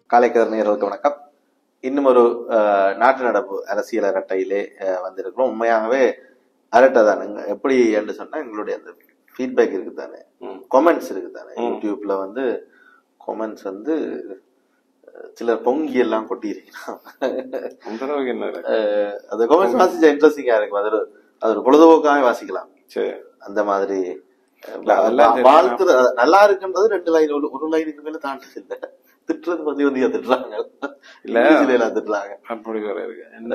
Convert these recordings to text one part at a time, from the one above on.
காலைக்கதிர் நேயர்களுக்கு வணக்கம் இன்னும் ஒரு அஹ், நாட்டு நடப்பு அரசியல் அரட்டையிலே அஹ், வந்திருக்கிறோம் உண்மையாகவே அரட்டை தானுங்க எப்படி என்று சொன்னா எங்களுடைய அந்த ஃபீட்பேக் இருக்கு தானே ம். கொமெண்ட்ஸ் இருக்கு தானே ம். யூடியூப்ல வந்து கொமெண்ட்ஸ் வந்து அஹ், சிலர் பொங்கி எல்லாம் கொட்டியிருக்கிறாங்க அந்த அளவுக்கு என்ன இருக்கு? அஹ், அந்த கொமெண்ட்ஸ் வாசிச்சா இன்ட்ரெஸ்டிங்கா இருக்கும் அது ஒரு அது ஒரு பொழுதுபோக்காக வாசிக்கலாம் சரி அந்த மாதிரி அஹ், இல்ல, அதெல்லாம் சரி. வாழ்த்து நல்லா இருக்குன்றது ரெண்டு லைன் ஒரு ஒரு லைனுக்கு மேல தாண்டது இல்ல திட்டுறது பத்தி வந்து திட்டுறாங்க இல்ல. இங்கிலீஷ்ல எல்லாம் திட்டுறாங்க அப்படி வேற இருக்கு என்ன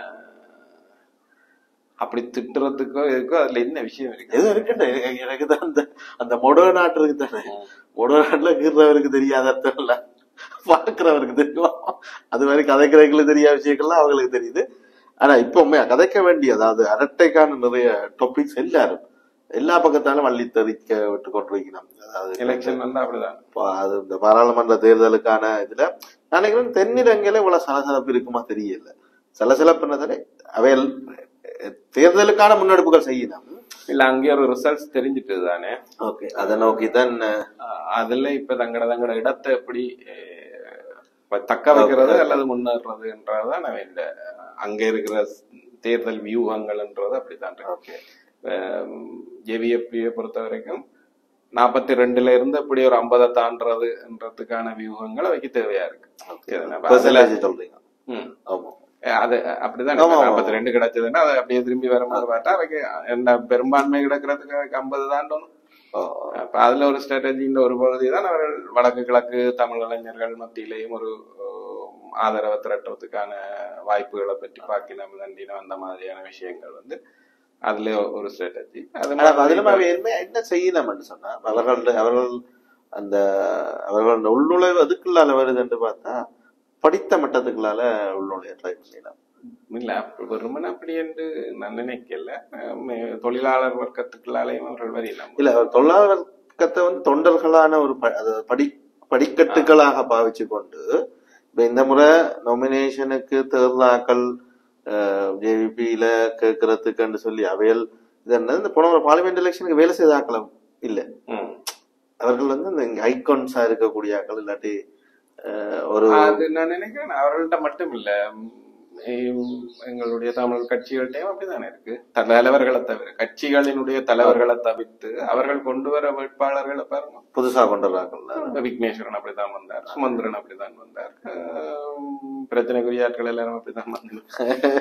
அப்படி திட்டுறதுக்கோ இருக்கோ அதுல என்ன விஷயம் இருக்கு எது இருக்குன்னு எனக்கு- எனக்கு தான் அந்த அந்த மொடோ நாட்டு இருக்கு தானே மொடோ நாட்டுல கீறவருக்கு தெரியாத அர்த்தம் இல்ல பார்க்கிறவருக்கு தெரியும் அது மாதிரி கதைக்கிறவங்களுக்கு தெரியாத விஷயங்கள்லாம் அவங்களுக்கு தெரியுது ஆனா இப்ப உண்மையா கதைக்க வேண்டிய அதாவது அரட்டைக்கான நிறைய டாபிக்ஸ் எல்லாரும் எல்லா பக்கத்தாலும் வள்ளி தெறிக்க விட்டு கொண்டு வைக்கணும் அதாவது எலெக்ஷன் வந்து அப்படிதான் பா- அது இந்த பாராளுமன்ற தேர்தலுக்கான இதுல நான் நினைக்கிறேன் தென்னிலங்கையில இவ்வளவு சலசலப்பு இருக்குமா தெரியல சலசலப்புனதாலே அவைகள் அஹ், தேர்தலுக்கான முன்னெடுப்புகள் செய்யணும் இல்ல அங்கே ஒரு ரிசல்ட்ஸ் தெரிஞ்சிட்டு தானே ஓகே அதை நோக்கி தான் அஹ் அதுல இப்ப தங்கட தங்கட இடத்தை எப்படி அஹ், தக்க வைக்கிறது அல்லது முன்னேறதுன்றதுதான் நம்ம இந்த அங்க இருக்கிற தேர்தல் வியூகங்கள்ன்றது அப்படித்தான் இருக்கு ஓகே ஜேவிஎப்பியை பொறுத்த வரைக்கும் நாற்பத்தி ரெண்டுல இருந்து இப்படி ஒரு ஐம்பதை தாண்டதுன்றதுக்கான வியூகங்கள் அவைக்கு தேவையா இருக்கு சரிதானே? அப்ப அதுல பெர்சன்டேஜ் சொல்றீங்க ம். ஆமா அஹ் அது அப்படிதான் ஆமா, ஆமா. நாற்பத்தி ரெண்டு கிடைச்சதுன்னா அதை அப்படியே திரும்பி வரும்போது பார்த்தா அவைக்கு என்ன பெரும்பான்மை கிடக்கிறதுக்கு அவைக்கு ஐம்பது தாண்டணும் ஓ, அப்ப அதுல ஒரு ஸ்ட்ராட்டஜின்ற ஒரு பகுதி தான் அவர்கள் வடக்கு கிழக்கு தமிழ் இளைஞர்கள் மத்தியிலேயும் ஒரு அஹ், ஆதரவை திரட்டுறதுக்கான வாய்ப்புகளை பற்றி பார்க்கணும் தண்டினம் அந்த மாதிரியான விஷயங்கள் வந்து அதுல ஒரு ஸ்ட்ராட்டஜி அது ஆனா அதுல மாதிரி அவ என்ன என்ன செய்யணும்னு சொன்னா அவர்கள் அவர்கள் அந்த அவர்களோட உள்நுழைவு அதுக்குள்ளால வருதுன்னு பார்த்தா படித்த மட்டத்துக்குள்ளால உள்நுழைய ட்ரை செய்யலாம் இல்ல அப்ப வெறுமனே அப்படி என்று நான் நினைக்கல அஹ் மே- தொழிலாளர் வர்க்கத்துக்குள்ளாலையும் அவர்கள் வரையலாம் இல்ல அவர் தொழிலாளர் வர்க்கத்தை வந்து தொண்டர்களான ஒரு ப- அது படி படிக்கட்டுகளாக பாவிச்சு கொண்டு இப்ப இந்த முறை நாமினேஷனுக்கு தேர்தலாக்கள் ஜேவிபியில கேட்கறதுக்குன்னு சொல்லி அவையல் இது என்ன இந்த போன பார்லிமெண்ட் எலெக்ஷனுக்கு வேலை செய்த ஆக்களும் இல்ல ம். அவர்கள் வந்து இந்த ஐகான்ஸா இருக்கக்கூடிய ஆக்கள் இல்லாட்டி அஹ், ஒரு அது நான் நினைக்கிறேன் அவர்கள்ட்ட மட்டும் இல்ல உம், எங்களுடைய தமிழ் கட்சிகள்கிட்டயும் அப்படித்தானே இருக்கு தலைவர்களை தவிர கட்சிகளினுடைய தலைவர்களை தவிர்த்து அவர்கள் கொண்டு வர வேட்பாளர்களை பாருங்க புதுசா கொண்டு வர்றாங்கல்ல விக்னேஸ்வரன் அப்படித்தான் வந்தார் சுமந்திரன் அப்படித்தான் வந்தார் ஆஹ் பிரச்சனைக்குரிய ஆட்கள் எல்லாரும் அப்படித்தான் வந்தார்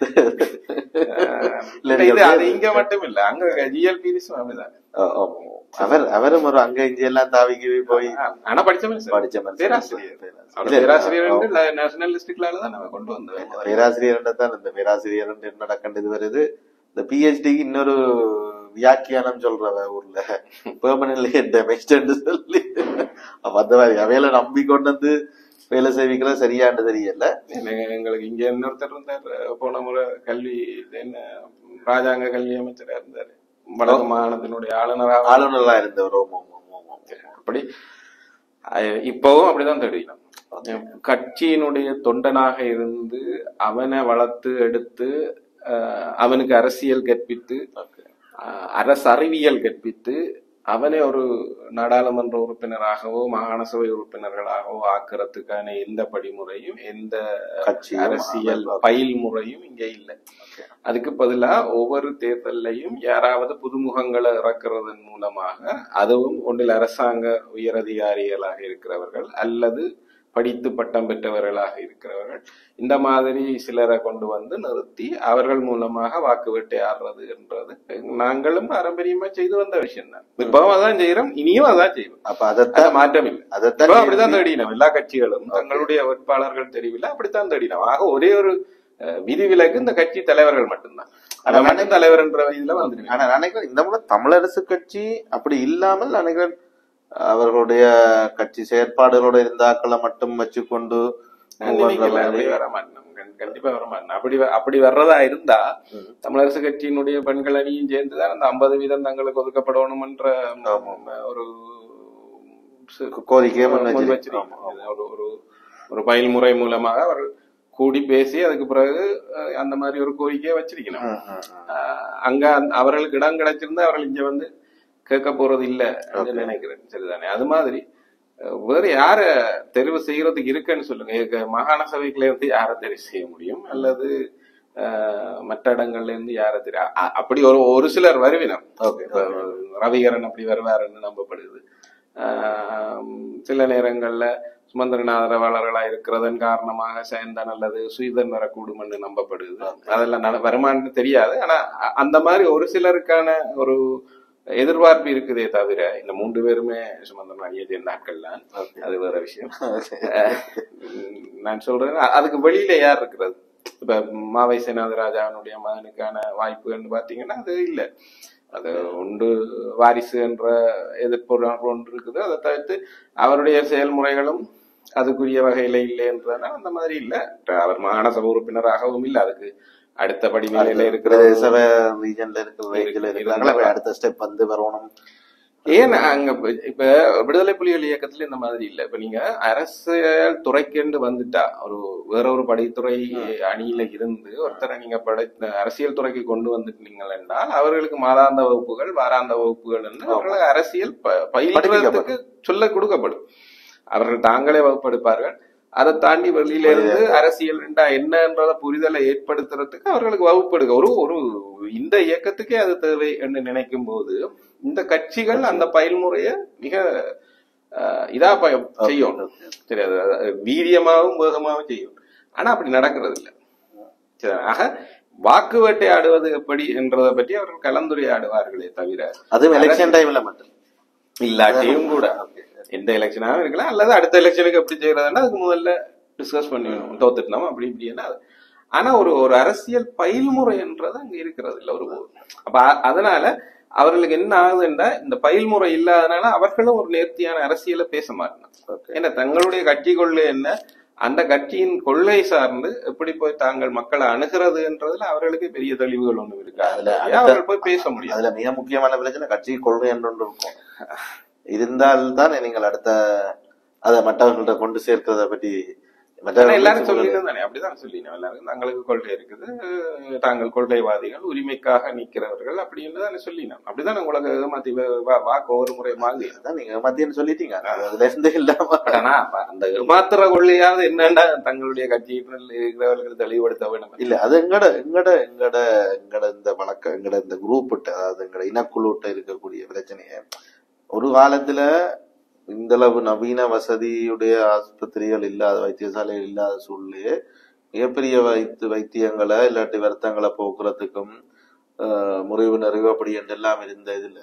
இல்ல, இல்ல, இது அது இங்க மட்டும் இல்ல அங்க ஜிஎல்பிடிஸும் அப்படிதான் ஓ, ஓ. அவர் அவரும் ஒரு அங்க இங்க எல்லாம் தாவிக்கு போய் ஆனா படிச்சவன் சார் படிச்ச மனுஷன். பேராசிரியர் அவர் இல்ல, பேராசிரியர் அவ- வந்து நேஷனலிஸ்டிக்லால தான் நம்ம கொண்டு வந்தோம் பேராசிரியர் தான் இந்த பேராசிரியர் என்ன நடக்கின்றது வருது இந்த பிஹெச்டிக்கு இன்னொரு வியாக்கியானம் சொல்றவ ஊர்ல பெர்மனன்ட்லி டேமேஜ்டு சொல்லி அப்ப அந்த மாதிரி அவையில நம்பி கொண்டு வந்து வேலை செய்விக்கிறது சரியான்னு தெரியல எனக்கு- எங்களுக்கு இங்க இன்னொருத்தர் இருந்தார் போன முறை கல்வி இது என்ன ராஜாங்க கல்வி அமைச்சரா இருந்தாரு வடக்கு மாகாணத்தினுடைய ஆளுநராக ஆளுநரா இருந்தவர் ஓம் ஓம் ஓம் ஓம் ஓம். அப்படி அஹ் இப்பவும் அப்படிதான் தெரியும் கட்சியினுடைய தொண்டனாக இருந்து அவனை வளர்த்து எடுத்து அஹ், அவனுக்கு அரசியல் கற்பித்து Okay. அஹ், அரசு அறிவியல் கற்பித்து அவனை ஒரு நாடாளுமன்ற உறுப்பினராகவோ மாகாண சபை உறுப்பினர்களாகவோ ஆக்குறதுக்கான எந்த படிமுறையும் எந்த கட்சியும் அரசியல் அமைப்பு. பயில் முறையும் இங்க இல்லை Okay. அதுக்கு பதிலா ஒவ்வொரு தேர்தல்லையும் யாராவது புதுமுகங்களை இறக்குறதன் மூலமாக அதுவும் ஒன்றில் அரசாங்க உயரதிகாரிகளாக இருக்கிறவர்கள் அல்லது படித்து பட்டம் பெற்றவர்களாக இருக்கிறவர்கள் இந்த மாதிரி சிலரை கொண்டு வந்து நிறுத்தி அவர்கள் மூலமாக வாக்கு வேட்டையாடுறது என்றது நாங்களும் பாரம்பரியமா செய்து வந்த விஷயம் தான் இப்பவும் அதான் செய்யறோம் இனியும் அதான் செய்வோம் அப்ப அது அதைத்தான் மாற்றம் இல்லை அதைத்தான் இப்ப அப்படித்தான் தேடினோம் எல்லா கட்சிகளும் தங்களுடைய வேட்பாளர்கள் தெரியவில்லை அப்படித்தான் தேடினோம் ஆக ஒரே ஒரு அஹ், விதிவிலக்கு இந்த கட்சி தலைவர்கள் மட்டும்தான் அதை மட்டும் தலைவர் என்ற இதுல வந்துருவேன் ஆனா நான் நினைக்கிறேன் இந்த முறை தமிழரசு கட்சி அப்படி இல்லாமல் நான் நினைக்கிறேன் அவர்களுடைய கட்சி செயற்பாடுகளோட இருந்தாக்களை மட்டும் வச்சுக்கொண்டு நினைக்கல அப்படி வர மாட்டோம் கண்- கண்டிப்பா வர மாட்டோம் அப்படி வ- அப்படி வர்றதா இருந்தா ம். தமிழரசு கட்சியினுடைய பெண்கள் அணியும் சேர்ந்துதான் அந்த ஐம்பது வீதம் தங்களுக்கு ஒதுக்கப்படணும்ன்ற ஒரு சு- கோரிக்கையை முன் முன் வச்சிருக்கோம். வச்சிருக்காங்க. ஒரு ஒரு ஒரு பயில்முறை மூலமாக அவர்கள் கூடி பேசி அதுக்கு பிறகு அஹ், அந்த மாதிரி ஒரு கோரிக்கையை வச்சிருக்கணும் ம், ம், ம். ஆஹ் அங்க அந்த- அவர்களுக்கு இடம் கிடைச்சிருந்தா அவர்கள் இங்க வந்து கேட்க போறது இல்ல அப்படின்னு நினைக்கிறேன் சரிதானே அது மாதிரி அஹ், வேற யார தெரிவு செய்யறதுக்கு இருக்குன்னு சொல்லுங்க இதுக்கு மாகாண சபைக்குள்ள இருந்து யார தெரிவு செய்ய முடியும் அல்லது அஹ், மற்ற இடங்கள்ல இருந்து யார தெரியும் அ- அ- அப்படி ஒரு ஒரு சிலர் வருவினம் ஓகே இப்ப ரவிகரன் அப்படி வருவாருன்னு நம்பப்படுது ஆஹ் சில நேரங்கள்ல சுமந்திரன் ஆதரவாளர்களா இருக்கிறதன் காரணமாக சேந்தன் அல்லது சுயதன் வரக்கூடும் என்று நம்பப்படுது அதெல்லாம் நட- வருமானு தெரியாது ஆனா அ- அந்த மாதிரி ஒரு சிலருக்கான ஒரு எதிர்பார்ப்பு இருக்குதே தவிர இந்த மூன்று பேருமே சுமந்திரன் அணியை சேர்ந்தாக்கள் தான் ஓகே அது வேற விஷயம் உம், நான் சொல்றேன் அ- அதுக்கு வெளியில யார் இருக்கிறது இப்ப மாவை சேனாதிராஜாவினுடைய மகனுக்கான வாய்ப்புன்னு பாத்தீங்கன்னா அது இல்ல அது ஒன்று வாரிசு என்ற எதிர்ப்பு ஒன்று இருக்குது அதை தவிர்த்து அவருடைய செயல்முறைகளும் அதுக்குரிய வகையில இல்லை என்றதுனால அந்த மாதிரி இல்ல அவர் மாகாண சபை உறுப்பினராகவும் இல்ல அதுக்கு அடுத்த படிநிலையில இருக்கிற பிரதேச ரீஜன்ல இருக்கிற ரேஞ்சில் இருக்கிறாங்களா அப்ப அடுத்த ஸ்டெப் வந்து வரணும் ஏன் அங்க இப்ப- இப்ப விடுதலை புலிகள் இயக்கத்துல இந்த மாதிரி இல்ல இப்ப நீங்க அரசியல் துறைக்கென்று வந்துட்டா ஒரு வேற ஒரு படித்துறை அணியில இருந்து ஒருத்தரை நீங்க படை அரசியல் துறைக்கு கொண்டு வந்துட்டீங்கள் என்றால் அவர்களுக்கு மாதாந்த வகுப்புகள் வாராந்த வகுப்புகள் என்று அவர்களுக்கு அரசியல் ப- பயில்வதற்கு சொல்ல கொடுக்கப்படும் அவர்கள் தாங்களே வகுப்பெடுப்பார்கள் அதை தாண்டி வெளியில இருந்து அரசியல் என்றா என்னன்றத புரிதலை ஏற்படுத்துறதுக்கு அவர்களுக்கு வகுப்பெடுக்க ஒரு ஒரு இந்த இயக்கத்துக்கே அது தேவை என்று நினைக்கும் போது இந்த கட்சிகள் அந்த பயல்முறைய மிக அஹ், இதா ப- செய்யும் சரி அது அது வீரியமாகவும் வேகமாகவும் செய்யும் ஆனா அப்படி நடக்கிறது இல்ல சரி, ஆக வாக்கு வேட்டையாடுவது எப்படி என்றதை பற்றி அவர்கள் கலந்துரையாடுவார்களே தவிர அதுவும் எலெக்ஷன் டைம்ல மட்டும் இல்லாட்டியும் கூட எந்த எலெக்ஷனாகவும் இருக்கலாம் அல்லது அடுத்த எலெக்ஷனுக்கு எப்படி செய்யறதுன்னா அதுக்கு முதல்ல டிஸ்கஸ் பண்ணிடணும் தோத்துட்டோம் அப்படி இப்படின்னா அது. ஆனா ஒரு ஒரு அரசியல் பயில்முறைன்றது அங்க இருக்கிறது இல்ல ஒரு அப்ப அ- அதனால அவர்களுக்கு என்ன ஆகுதுன்னா இந்த பயில்முறை இல்லாதனால அவர்களும் ஒரு நேர்த்தியான அரசியலை பேச மாட்டாங்க Okay. ஏன்னா தங்களுடைய கட்சி கொள்கை என்ன அந்த கட்சியின் கொள்கை சார்ந்து எப்படி போய் தாங்கள் மக்களை அணுகிறதுன்றதுல அவர்களுக்கு பெரிய தெளிவுகள் ஒண்ணும் இருக்காது அதுல அடுத்த- அவர்கள் போய் பேச முடியும் அதுல மிக முக்கியமான பிரச்சனை கட்சி கொள்கை என்று ஒன்று இருக்கும் இருந்தால்தான் நீங்கள் அடுத்த அதை மற்றவர்கள்ட்ட கொண்டு சேர்க்கிறத பற்றி ஆனா மற்றவர்கள் எல்லாரும் சொல்றது- சொல்லினோம் தானே அப்படிதான் சொல்லினோம் எல்லாரும் தங்களுக்கு கொள்கை இருக்குது தாங்கள் கொள்கைவாதிகள் உரிமைக்காக நிக்கிறவர்கள் அப்படின்னு தானே சொல்லினோம் அப்படிதான் உங்களுக்கு ஏமாத்தி வா- வா- வாக்கு ஒரு முறை வாங்கி அதான் நீங்க மத்தியன்னு சொல்லிட்டீங்க அதுல இருந்து இல்லாம ஆனா அப்ப அந்த ஏமாத்துற கொள்கையாவது என்னன்னா தங்களுடைய கட்சியில் இருக்கிறவர்கள் தெளிவுபடுத்த வேண்டும் இல்ல அது எங்கட எங்கட எங்கட எங்கட இந்த வழக்கம் எங்கட இந்த குரூப் அதாவது எங்கட இனக்குழுட்ட இருக்கக்கூடிய பிரச்சனைய ஒரு காலத்துல இந்த அளவு நவீன வசதியுடைய ஆஸ்பத்திரிகள் இல்லாத வைத்தியசாலைகள் இல்லாத சூழ்நிலையே மிகப்பெரிய வைத்து வைத்தியங்களை இல்லாட்டி வருத்தங்களை போக்குறதுக்கும் ஆஹ், முறிவு நெறிவு அப்படி என்றெல்லாம் இருந்த இதுல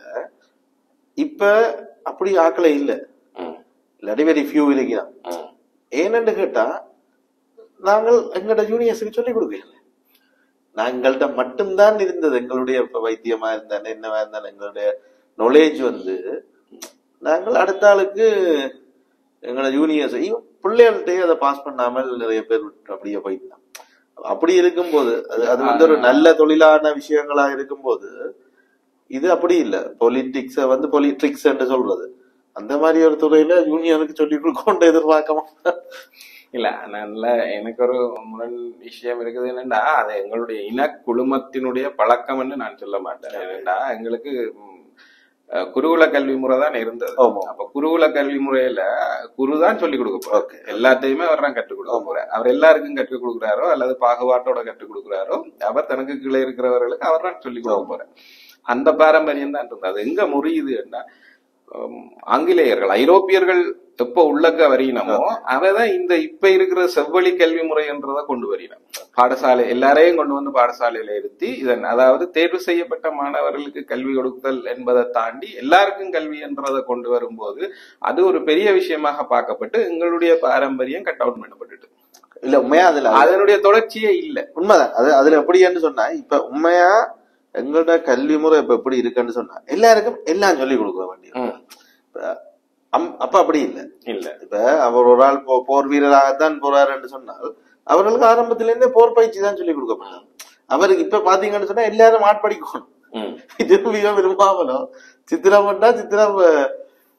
இப்ப அப்படி ஆக்களே இல்ல ம், இல்லாட்டி வெரி ஃபியூ இருக்கிறான் ம். ஏனென்று கேட்டா நாங்கள் எங்களோட ஜூனியர்ஸுக்கு சொல்லிக் கொடுக்கல நாங்கள்ட்ட மட்டும்தான் இருந்தது எங்களுடைய இப்ப வைத்தியமா இருந்தாலும் என்னவா இருந்தாலும் எங்களுடைய நாலேஜ் வந்து நாங்கள் அடுத்த ஆளுக்கு எங்களோட ஜூனியர்ஸ் ஈவன் பிள்ளைகள்கிட்டயே அதை பாஸ் பண்ணாமல் நிறைய பேர் விட்டு அப்படியே போயிட்டான் அப்படி இருக்கும்போது அது அது வந்து ஒரு நல்ல தொழிலான விஷயங்களா இருக்கும்போது இது அப்படி இல்ல பொலிட்டிக்ஸ வந்து பொலிட்ரிக்ஸ் என்று சொல்றது அந்த மாதிரி ஒரு துறையில ஜூனியருக்கு சொல்லி கொடுக்கொண்டு எதிர்பார்க்கமா இல்ல நல்ல எனக்கு ஒரு முரண் விஷயம் இருக்குது என்னன்னா அது எங்களுடைய இன குழுமத்தினுடைய பழக்கம்னு நான் சொல்ல மாட்டேன் என்னன்னா எங்களுக்கு ம், அஹ், குருகுல கல்வி முறை தான் இருந்தது ஆமா அப்ப குருகுல கல்வி முறையில குரு தான் சொல்லி கொடுக்க போறாரு ஓகே எல்லாத்தையுமே அவர் தான் கற்றுக் கொடுக்க போறாரு அவர் எல்லாருக்கும் கற்றுக் கொடுக்குறாரோ அல்லது பாகுபாட்டோட கற்றுக் கொடுக்குறாரோ அவர் தனக்கு கீழே இருக்கிறவர்களுக்கு அவர் தான் சொல்லி கொடுக்க போறார் அந்த பாரம்பரியம் தான் இருந்தது அது எங்க முறியுதுன்னா ஹம், ஆங்கிலேயர்கள் ஐரோப்பியர்கள் எப்ப உள்ளக்க வரையினமோ அவதான் இந்த இப்ப இருக்கிற செவ்வழி கல்வி முறைன்றதை கொண்டு வரினோம் பாடசாலை எல்லாரையும் கொண்டு வந்து பாடசாலையில இருத்தி இதன் அதாவது தேர்வு செய்யப்பட்ட மாணவர்களுக்கு கல்வி கொடுத்தல் என்பதை தாண்டி எல்லாருக்கும் கல்வி என்றதை கொண்டு வரும்போது அது ஒரு பெரிய விஷயமாக பார்க்கப்பட்டு எங்களுடைய பாரம்பரியம் கட் அவுட் பண்ணப்பட்டுட்டு இல்ல உண்மையா அதுல அதனுடைய தொடர்ச்சியே இல்ல உண்மைதான் அது அதுல எப்படின்னு சொன்னா இப்ப உண்மையா எங்களோட கல்வி முறை இப்ப எப்படி இருக்குன்னு சொன்னா எல்லாருக்கும் எல்லாம் சொல்லி கொடுக்க வேண்டியது ம். இப்ப அம்- அப்ப அப்படி இல்ல இல்ல இப்ப அவர் ஒரு ஆள் போ- போர் வீரராகத்தான் போறாருன்னு சொன்னால் அவர்களுக்கு ஆரம்பத்துல இருந்தே போர் பயிற்சி தான் சொல்லி கொடுக்கப்பட்டார் அவருக்கு இப்ப பாத்தீங்கன்னு சொன்னா எல்லாரும் ஆட்படிக்கணும் ம். விரும்பியோ விரும்பாமலோ சித்திரம் பண்ணா சித்திரம்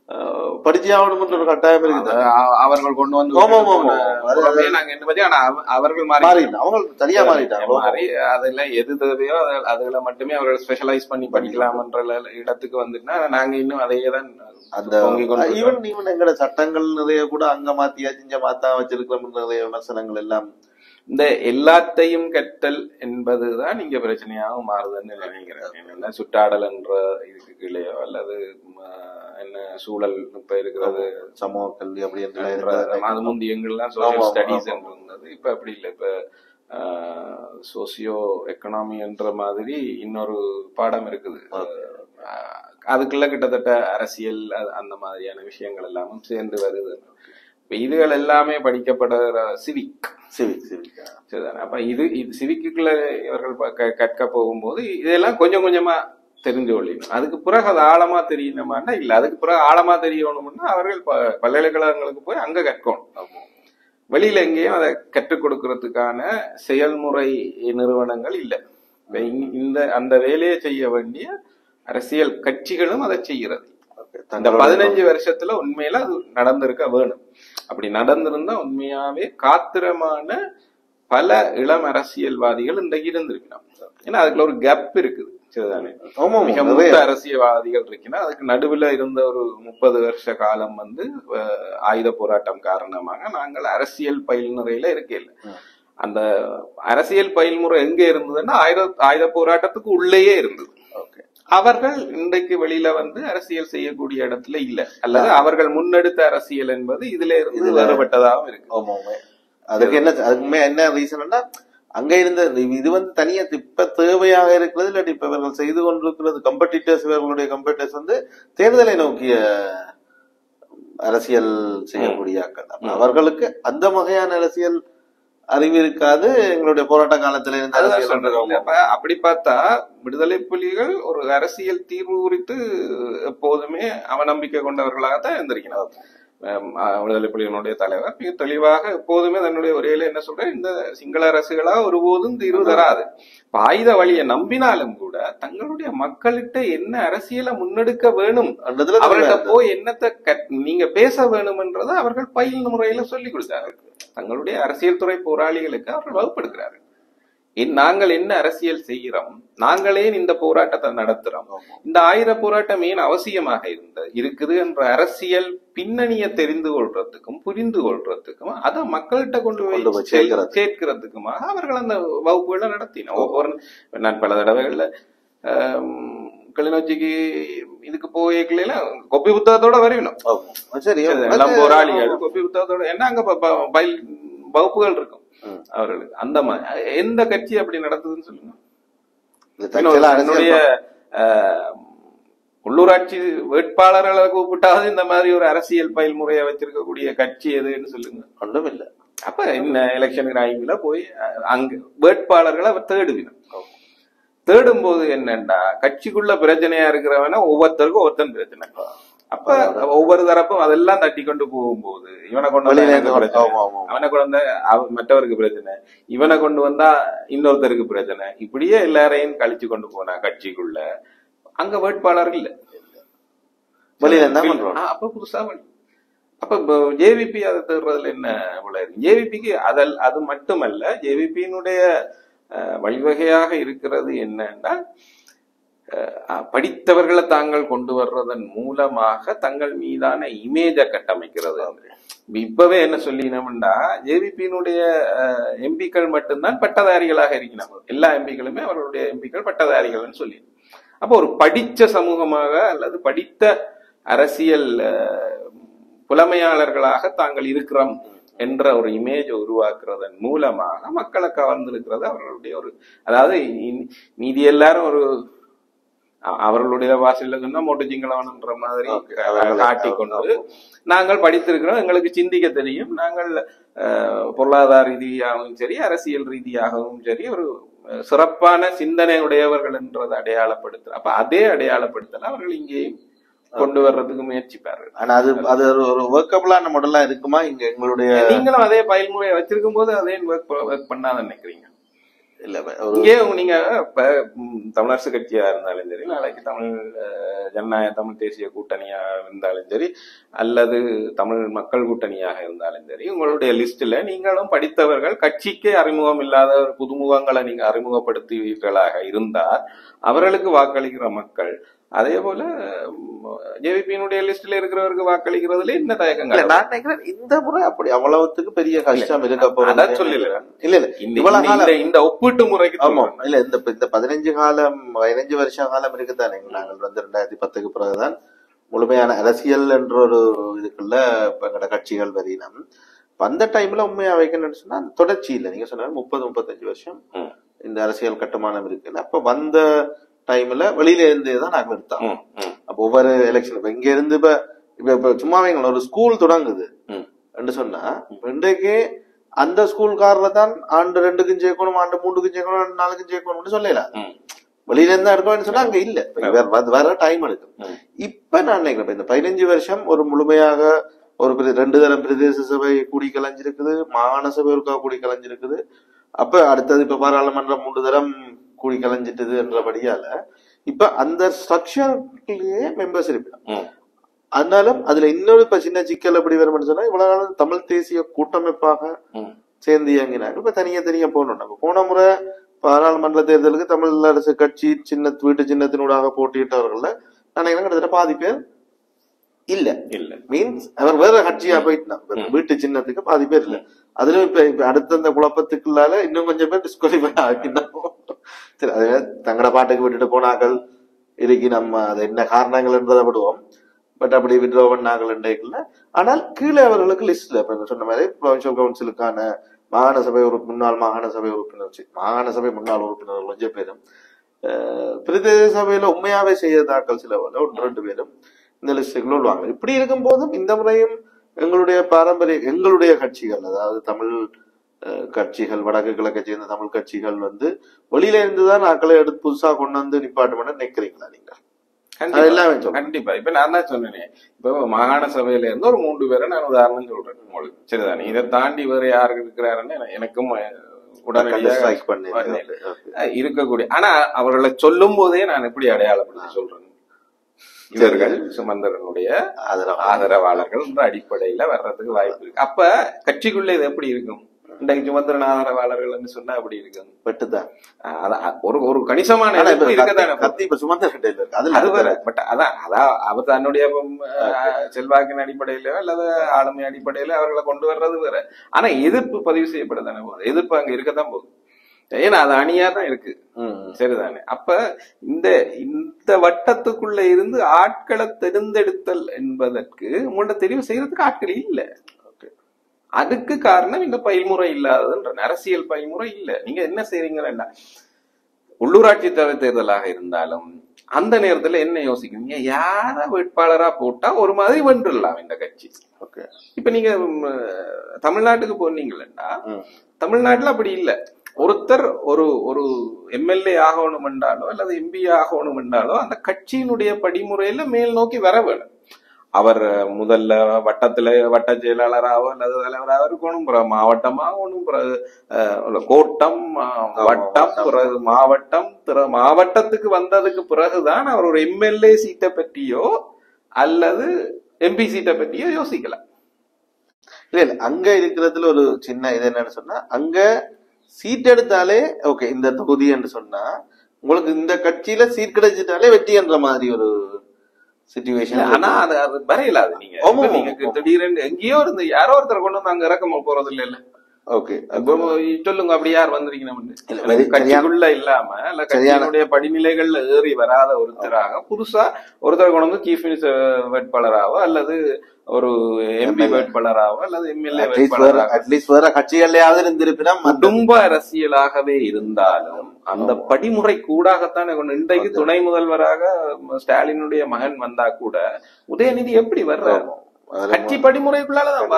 அஹ், படிச்சே ஆகணும்ன்ற ஒரு கட்டாயம் இருக்குது அத அ- அவர்கள் கொண்டு வந்து ஆமா, ஆமா, ஆமா. போன முறையே நாங்க என்ன பத்தி ஆனா அவ- அவர்கள் மாறி மாறிட்டு அவங்க சரியா மாறிட்டாங்க மாறி அதுல எது தேவையோ அது- அதுல மட்டுமே அவர்கள் ஸ்பெஷலைஸ் பண்ணி படிக்கலாம்ன்ற ல- இடத்துக்கு வந்துட்டுனா நாங்க இன்னும் அதையே தான் அந்த பொங்கிக் கொண்டு இருக்கோம். ஈவன் ஈவன் எங்கட சட்டங்கள் நிறைய கூட அங்க மாத்தியாச்சு இங்க மாத்தா வச்சிருக்கிறோம் நிறைய விமர்சனங்கள் எல்லாம் இந்த எல்லாத்தையும் கற்றல் என்பதுதான் இங்க பிரச்சனையாகவும் மாறுதுன்னு நினைக்கிறேன் என்னன்னா சுற்றாடல் என்ற இதுக்கு கீழேயோ அல்லது ம, என்ன சூழல் இப்ப இருக்கிறது சமூக கல்வி அப்படி என்று என்ற இருக்கிறது. அது முந்தி எங்கெல்லாம் ஆமா, சோசியல் ஆமா, ஸ்டடீஸ் ஆமா. இருந்தது இப்ப அப்படி இல்லை இப்ப சோசியோ எக்கனாமி என்ற மாதிரி இன்னொரு பாடம் இருக்குது ஆஹ், அதுக்குள்ள கிட்டத்தட்ட அரசியல் அது- அந்த மாதிரியான விஷயங்கள் எல்லாமும் சேர்ந்து வருது இப்ப இதுகள் எல்லாமே படிக்கப்படுற சிவிக் சிவிக் சிவிக் சரிதானே அப்ப இது இது சிவிக்குள்ள இவர்கள் ப- க- கற்க போகும்போது இதெல்லாம் கொஞ்சம் கொஞ்சமா தெரிஞ்சு கொள்ளணும் அதுக்கு பிறகு அது ஆழமா தெரியணுமான்னா இல்ல அதுக்கு பிறகு ஆழமா தெரியணும்னா அவர்கள் ப- பல்கலைக்கழகங்களுக்கு போய் அங்க கற்கணும் வெளியில எங்கேயும் அதை கற்றுக் கொடுக்கறதுக்கான செயல்முறை நிறுவனங்கள் இல்லை இப்ப இங்க- இந்த அந்த வேலையை செய்ய வேண்டிய அரசியல் கட்சிகளும் அதை செய்கிறது இந்த பதினஞ்சு வருஷத்துல உண்மையில அது நடந்திருக்க வேணும் அப்படி நடந்திருந்தா உண்மையாவே காத்திரமான பல இளம் அரசியல்வாதிகள் இன்றைக்கு இருந்திருக்கணும் ஏன்னா அதுக்குள்ள ஒரு கேப் இருக்குது சரிதானே ஆமா மிக ஆமா, மூத்த நிறைய. அரசியல்வாதிகள் இருக்குன்னா அதுக்கு நடுவுல இருந்த ஒரு முப்பது வருஷ காலம் வந்து அஹ், ஆயுத போராட்டம் காரணமாக நாங்கள் அரசியல் பயில்முறையில இருக்கையில ம். அந்த அரசியல் பயில்முறை எங்க இருந்ததுன்னா ஆயுத ஆயுத போராட்டத்துக்கு உள்ளேயே இருந்தது Okay. அவர்கள் இன்றைக்கு வெளியில வந்து அரசியல் செய்யக்கூடிய இடத்துல இல்ல அல்லது அவர்கள் முன்னெடுத்த அரசியல் என்பது இதுல இருந்து இதுல- வேறுபட்டதாகவும் இருக்கு ஆமா ஆமா. அதுக்கு என்ன அதுக்கு மே- என்ன ரீசன்னா அங்க இருந்த இது- இது வந்து தனியா இப்ப தேவையாக இருக்கிறது இல்லாட்டி இப்ப இவர்கள் செய்து கொண்டிருக்கிறது கம்படிட்டர்ஸ் இவர்களுடைய கம்படிட்டர்ஸ் வந்து தேர்தலை நோக்கிய அரசியல் செய்யக்கூடிய ஆட்கள். அப்ப அவர்களுக்கு அந்த வகையான அரசியல் அறிவு இருக்காது எங்களுடைய போராட்ட காலத்துல இருந்த அதுதான் அரசியல் சொல்றது ஆமா. அப்ப அப்படி பார்த்தா விடுதலை புலிகள் ஒரு அரசியல் தீர்வு குறித்து எப்போதுமே அவநம்பிக்கை கொண்டவர்களாகத்தான் இருந்திருக்கிறார் அஹ் விடுதலை புலிகளுடைய தலைவர் மிக தெளிவாக எப்போதுமே தன்னுடைய உரையில என்ன சொல்ற இந்த சிங்கள அரசுகளா ஒருபோதும் தீர்வு தராது இப்ப ஆயுத வழியை நம்பினாலும் கூட தங்களுடைய மக்கள்கிட்ட என்ன அரசியலை முன்னெடுக்க வேணும் அன்றதுல அவர்கள்ட்ட போய் என்னத்தை கற்- நீங்க பேச வேணும்ன்றதை அவர்கள் பயில் முறையில சொல்லி கொடுத்தார்கள் தங்களுடைய அரசியல் துறை போராளிகளுக்கு அவர்கள் வகுப்படுகிறார்கள் என்- நாங்கள் என்ன அரசியல் செய்கிறோம் நாங்களே இந்த போராட்டத்தை நடத்துறோம் இந்த ஆயுத போராட்டம் ஏன் அவசியமாக இருந்த இருக்குது என்ற அரசியல் பின்னணியை தெரிந்து கொள்றதுக்கும் புரிந்து கொள்றதுக்கும் அதை மக்கள்கிட்ட கொண்டு கொண்டு போய் போய் செல்- சேர்க்கிறது. சேர்க்கிறதுக்குமாக அவர்கள் அந்த வகுப்புகளை நடத்தினோம் ஒவ்வொரு நான் பல தடவைகள்ல ஆம், கிளிநொச்சிக்கு இதுக்கு போய்க்கல கொப்பி புத்தகத்தோட வரணும் ஆமா. சரி எல்லாம் போராளிகள் கொப்பி புத்தகத்தோட என்ன அங்க ப- ப- பயில் வகுப்புகள் இருக்கும் ம். அவர்களுக்கு அந்த மாதிரி எந்த கட்சி அப்படி நடத்துதுன்னு சொல்லுங்க இது தற்செயலா அரசியல் என்னுடைய அஹ், உள்ளூராட்சி வேட்பாளர்களை கூப்பிட்டாவது இந்த மாதிரி ஒரு அரசியல் பயில்முறையை வச்சிருக்கக்கூடிய கட்சி எதுன்னு சொல்லுங்க ஒன்றும் இல்ல அப்ப என்ன எலெக்ஷனுக்கு ஆகிங்களா போய் அஹ், அங்க வேட்பாளர்களை அவர் தேடுவினம் தேடும் போது என்னண்டா கட்சிக்குள்ள பிரச்சனையா இருக்கிறவன ஒவ்வொருத்தருக்கும் ஒவ்வொருத்தன் பிரச்சனை அப்ப ஒவ்வொரு தரப்பும் அதெல்லாம் தட்டி கொண்டு போகும்போது இவனை கொண்டு வந்தா வெளியில எனக்கு இருந்து பிரச்சனை ஆமா, ஆமா. அவனை கொண்டு வந்தா அவ- மற்றவருக்கு பிரச்சனை இவனை கொண்டு வந்தா இன்னொருத்தருக்கு பிரச்சனை இப்படியே எல்லாரையும் கழிச்சு கொண்டு போனா கட்சிக்குள்ள அங்க வேட்பாளர் இல்ல வெளியில என்ன பண்றோம் ஆ, அப்ப புதுசா வழி அப்ப ஜேவிபி அதை தேடுறதுல என்ன ஜேவிபிக்கு அதல் அது மட்டுமல்ல ஜேவிபியினுடைய வழிவகையாக இருக்கிறது என்னன்னா அஹ், படித்தவர்களை தாங்கள் கொண்டு வர்றதன் மூலமாக தங்கள் மீதான இமேஜை கட்டமைக்கிறது இப்பவே என்ன சொல்லினோம்னா ஜேவிபியினுடைய எம்பிக்கள் மட்டும்தான் பட்டதாரிகளாக இருக்கிறாங்க எல்லா எம்பிக்களுமே அவர்களுடைய எம்பிக்கள் பட்டதாரிகள்னு சொல்லி அப்போ ஒரு படிச்ச சமூகமாக அல்லது படித்த அரசியல் அஹ், புலமையாளர்களாக தாங்கள் இருக்கிறோம் என்ற ஒரு இமேஜ் உருவாக்குறதன் மூலமாக மக்களை கவர்ந்திருக்கிறது அவர்களுடைய ஒரு அதாவது இ- மீதி எல்லாரும் ஒரு அ- அவர்களுடைய வாசல்ல சொன்னா மோட்டு சிங்களவன்ன்ற மாதிரி Okay, அவர்களை- காட்டிக்கொண்டு நாங்கள் படித்திருக்கிறோம் எங்களுக்கு சிந்திக்க தெரியும் நாங்கள் அஹ், பொருளாதார ரீதியாகவும் சரி அரசியல் ரீதியாகவும் சரி ஒரு அஹ், சிறப்பான சிந்தனை உடையவர்கள் என்றதை அடையாளப்படுத்த அப்ப அதே அடையாளப்படுத்தல அவர்கள் இங்கே கொண்டு வர்றதுக்கு முயற்சிப்பார்கள் ஆனா அது அது ஒரு- ஒரு ஒர்க்கபிளான மாடலா இருக்குமா இங்க எங்களுடைய நீங்களும் அதே பயன்முறையை வச்சிருக்கும் போது அதே ஒர்க் ஒர்க் பண்ணாத நினைக்கிறீங்க இல்ல ஒரு இங்கே நீங்க இப்ப ம், தமிழரசு கட்சியா இருந்தாலும் சரி நாளைக்கு தமிழ் அஹ், ஜனநாயக தமிழ் தேசிய கூட்டணியா இருந்தாலும் சரி அல்லது தமிழ் மக்கள் கூட்டணியாக இருந்தாலும் சரி உங்களுடைய லிஸ்ட்ல நீங்களும் படித்தவர்கள் கட்சிக்கே அறிமுகம் இல்லாத ஒரு புதுமுகங்களை நீங்க அறிமுகப்படுத்துவீர்களாக இருந்தால் அவர்களுக்கு வாக்களிக்கிற மக்கள் அதே போல ஜேவிபியினுடைய லிஸ்ட்ல இருக்கிறவருக்கு வாக்களிக்கிறதுல என்ன இல்ல தயக்கங்கள் நான் நினைக்கிறேன் இந்த முறை அப்படி அவ்வளவுத்துக்கு பெரிய கஷ்டம் இருக்க போறது அதான் சொல்லல இல்ல இல்ல இந்த இவ்வளவு இந்த- காலம் இந்த- இந்த ஒப்பீட்டு முறைக்கு ஆமா சொல்றேன். இல்ல இந்த இந்த பதினஞ்சு காலம் பதினஞ்சு வருஷ காலம் இருக்குதானே நாங்கள் வந்து ரெண்டாயிரத்தி பத்துக்கு பிறகுதான் முழுமையான அரசியல் என்ற ஒரு இதுக்குள்ள இப்ப எங்கட கட்சிகள் வரினம் இப்ப அந்த டைம்ல உண்மையா வைக்கணும்னு சொன்னா அந்த தொடர்ச்சி இல்ல நீங்க சொன்ன முப்பது முப்பத்தஞ்சு வருஷம் ம். இந்த அரசியல் கட்டுமானம் இருக்குல்ல அப்ப வந்த டைம்ல வெளியில இருந்தே தான் நாங்கள் எடுத்தோம் ம், ம், அப்ப ஒவ்வொரு எலெக்ஷன் இப்ப இங்க இருந்து இப்ப இப்ப இப்ப சும்மா வைங்களேன், ஒரு ஸ்கூல் தொடங்குது ம். என்று சொன்னா இன்றைக்கு அந்த ஸ்கூல்காரரை தான் ஆண்டு ரெண்டுக்கும் சேர்க்கணும் ஆண்டு மூன்றுக்கும் சேர்க்கணும் ஆண்டு நாலுக்கும் சேர்க்கணும்னு சொல்லல ம். வெளியில இருந்தா எடுக்கணும்னு சொன்னா அங்க இல்ல இப்ப வேற வ- வர டைம் எடுக்கும் ம். இப்ப நான் நினைக்கிறேன் இப்ப இந்த பதினஞ்சு வருஷம் ஒரு முழுமையாக ஒரு பிர- ரெண்டு தரம் பிரதேச சபை கூடி கலைஞ்சிருக்குது மாகாண சபை ஒருக்கா கூடி கலைஞ்சிருக்குது அப்ப அடுத்தது இப்ப பாராளுமன்றம் மூன்று தரம் கூடி கலைஞ்சிட்டது என்றபடியால இப்ப அந்த ஸ்ட்ரக்சர்லயே மெம்பர்ஸ் இருப்பிடும் ம். அதனாலும் அதுல இன்னொரு இப்ப சின்ன சிக்கல் எப்படி வரும்னு சொன்னா இவ்வளவு காலம் தமிழ் தேசிய கூட்டமைப்பாக ம். சேர்ந்து இயங்கினாங்க இப்ப தனியா தனியா போகணும் நம்ம போன முறை பாராளுமன்ற தேர்தலுக்கு தமிழ் அரசு கட்சி சின்ன வீட்டு சின்னத்தினூடாக போட்டியிட்டவர்கள்ல நான் நினைக்கிறேன் கிட்டத்தட்ட பாதி பேர் இல்ல இல்ல மீன்ஸ் அவர் வேற கட்சியா போயிட்டான் ம். வீட்டு சின்னத்துக்கு பாதி பேர் இல்ல அதுல இப்ப இப்ப அடுத்த அந்த குழப்பத்துக்குள்ளால இன்னும் கொஞ்சம் பேர் டிஸ்குவாலிஃபை ஆகினாங்க சரி அது தங்கட பாட்டுக்கு விட்டுட்டு போனார்கள் இருக்கு நம்ம அது என்ன காரணங்கள் என்றதை விடுவோம் பட் அப்படி விட்ரோ பண்ணார்கள் என்றைக்குள்ள ஆனால் கீழே அவர்களுக்கு லிஸ்ட்ல இப்ப நான் சொன்ன மாதிரி ப்ரொவின்சியல் கவுன்சிலுக்கான மாகாண சபை உறுப்பு முன்னாள் மாகாண சபை உறுப்பினர் சி- மாகாண சபை முன்னாள் உறுப்பினர்கள் கொஞ்சம் பேரும் அஹ், பிரதேச சபையில உண்மையாவே செய்யறதாக்கள் சில பேர் ஒன்று ரெண்டு பேரும் இந்த லிஸ்டுக்குள்ள உள்ளாங்க இப்படி இருக்கும் போதும் இந்த முறையும் எங்களுடைய பாரம்பரிய எங்களுடைய கட்சிகள் அதாவது தமிழ் அஹ், கட்சிகள் வடக்கு கிழக்கை சேர்ந்த தமிழ் கட்சிகள் வந்து வெளியில இருந்துதான் ஆக்களை எடுத்து புதுசா கொண்டு வந்து நிப்பாட்டமெண்ட் நிக்கிறீங்களா நீங்க கண்டிப்பா. அது எல்லாமே சொல்றேன். கண்டிப்பா இப்ப நான் தான் சொன்னேனே இப்ப மாகாண சபையில இருந்து ஒரு மூன்று பேரை நான் உதாரணம் சொல்றேன் உங்களுக்கு சரிதானே இதை தாண்டி வேற யாரு இருக்கிறாருன்னு எனக்கு- எனக்கும் அஹ், உடனடியாக ஸ்ட்ரைக் பண்ணி வரல. அஹ், இருக்கக்கூடிய ஆனா அவர்களை சொல்லும் போதே நான் எப்படி அடையாளப்படுத்தி சொல்றேன் இவர்கள் சுமந்திரனுடைய அதெல்லாம் ஆதரவாளர்கள் என்ற அடிப்படையில வர்றதுக்கு வாய்ப்பு இருக்கு அப்ப கட்சிக்குள்ள இது எப்படி இருக்கும் இன்றைக்கு சுமந்திரன் ஆதரவாளர்கள் சொன்னா அப்படி இருக்கும் வெட்டுதான் அஹ் அதான் ஒரு ஒரு கணிசமான ஆனா இப்ப எதிர்ப்பு இருக்கத்தானே கத்தி- கத்தி இப்ப சுமந்த கட்டையில இருக்கு அதுல அது வேற பட் அதான் அதான் அவர் தன்னுடைய உம், அஹ், செல்வாக்கின் அடிப்படையிலோ அல்லது ஆளுமை அடிப்படையில அவர்களை கொண்டு வர்றது வேற ஆனா எதிர்ப்பு பதிவு செய்யப்படத்தானே போகுது எதிர்ப்பு அங்க இருக்கத்தான் போகுது ஏன்னா அது அணியா தான் இருக்கு ம். சரிதானே அப்ப இந்த இந்த வட்டத்துக்குள்ள இருந்து ஆட்களை தேர்ந்தெடுத்தல் என்பதற்கு உங்கள்ட்ட தெரிவு செய்யறதுக்கு ஆட்கள் இல்ல Okay. அதுக்கு காரணம் இந்த பயில்முறை இல்லாததுன்ற அரசியல் பயில்முறை இல்ல நீங்க என்ன செய்றீங்கன்னா உள்ளூராட்சி தவிர தேர்தலாக இருந்தாலும் அந்த நேரத்துல என்ன யோசிக்கிறீங்க யார வேட்பாளரா போட்டா ஒரு மாதிரி வென்றுடலாம் இந்த கட்சி Okay. இப்ப நீங்க ம், தமிழ்நாட்டுக்கு போனீங்கன்னா ம். தமிழ்நாட்டுல அப்படி இல்ல ஒருத்தர் ஒரு ஒரு எம்எல்ஏ ஆகணும் என்றாலோ அல்லது எம்பி ஆகணும் என்றாலோ அந்த கட்சியினுடைய படிமுறையில மேல் நோக்கி வர வேணும் அவர் முதல்ல வட்டத்துல வட்ட செயலாளராகவோ அல்லது தலைவராக இருக்கணும் பிறகு மாவட்டமாகணும் பிறகு அஹ், கோட்டம் அஹ், வட்டம் பிறகு மாவட்டம் பிறகு மாவட்டத்துக்கு வந்ததுக்கு பிறகுதான் அவர் ஒரு எம்எல்ஏ சீட்டை பற்றியோ அல்லது எம்பி சீட்டை பற்றியோ யோசிக்கலாம் இல்ல இல்ல அங்க இருக்கிறதுல ஒரு சின்ன இது என்னன்னு சொன்னா அங்க சீட் எடுத்தாலே ஓகே இந்த தொகுதி என்று சொன்னா உங்களுக்கு இந்த கட்சியில சீட் கிடைச்சிட்டாலே வெற்றி என்ற மாதிரி ஒரு சுச்சுவேஷன் ஆனா அது அது வரையல அது நீங்க ஆமா, இப்ப நீங்க ஆமா. திடீரென்று எங்கேயோ இருந்து யாரோ ஒருத்தர் கொண்டு வந்து அங்க இறக்க போறது இல்ல இல்ல ஓகே இப்போ சொல்லுங்க அப்படி யார் வந்திருக்கீங்க இல்ல, வெறி- கட்சிக்குள்ள இல்லாம இல்ல கட்சியினுடைய படிநிலைகள்ல ஏறி வராத ஒருத்தராக புதுசா ஒருத்தர் கொண்டு வந்து சீஃப் மினிஸ்டர் வேட்பாளராகவோ அல்லது ஒரு எம்பி வேட்பாளராகவோ அல்லது எம்எல்ஏ அட்லீஸ்ட் வேற வேட்பாளராக அட்லீஸ்ட் வேற கட்சிகள்லயாவது இருந்திருப்பினா மத்த- குடும்ப அரசியலாகவே இருந்தாலும் அந்த படிமுறை கூடாகத்தானே கொண்டு இன்றைக்கு துணை முதல்வராக ஸ்டாலினுடைய மகன் வந்தா கூட உதயநிதி எப்படி வர்றாரு அதுல கட்சி படிமுறைக்குள்ளாலதான் வர்றாரு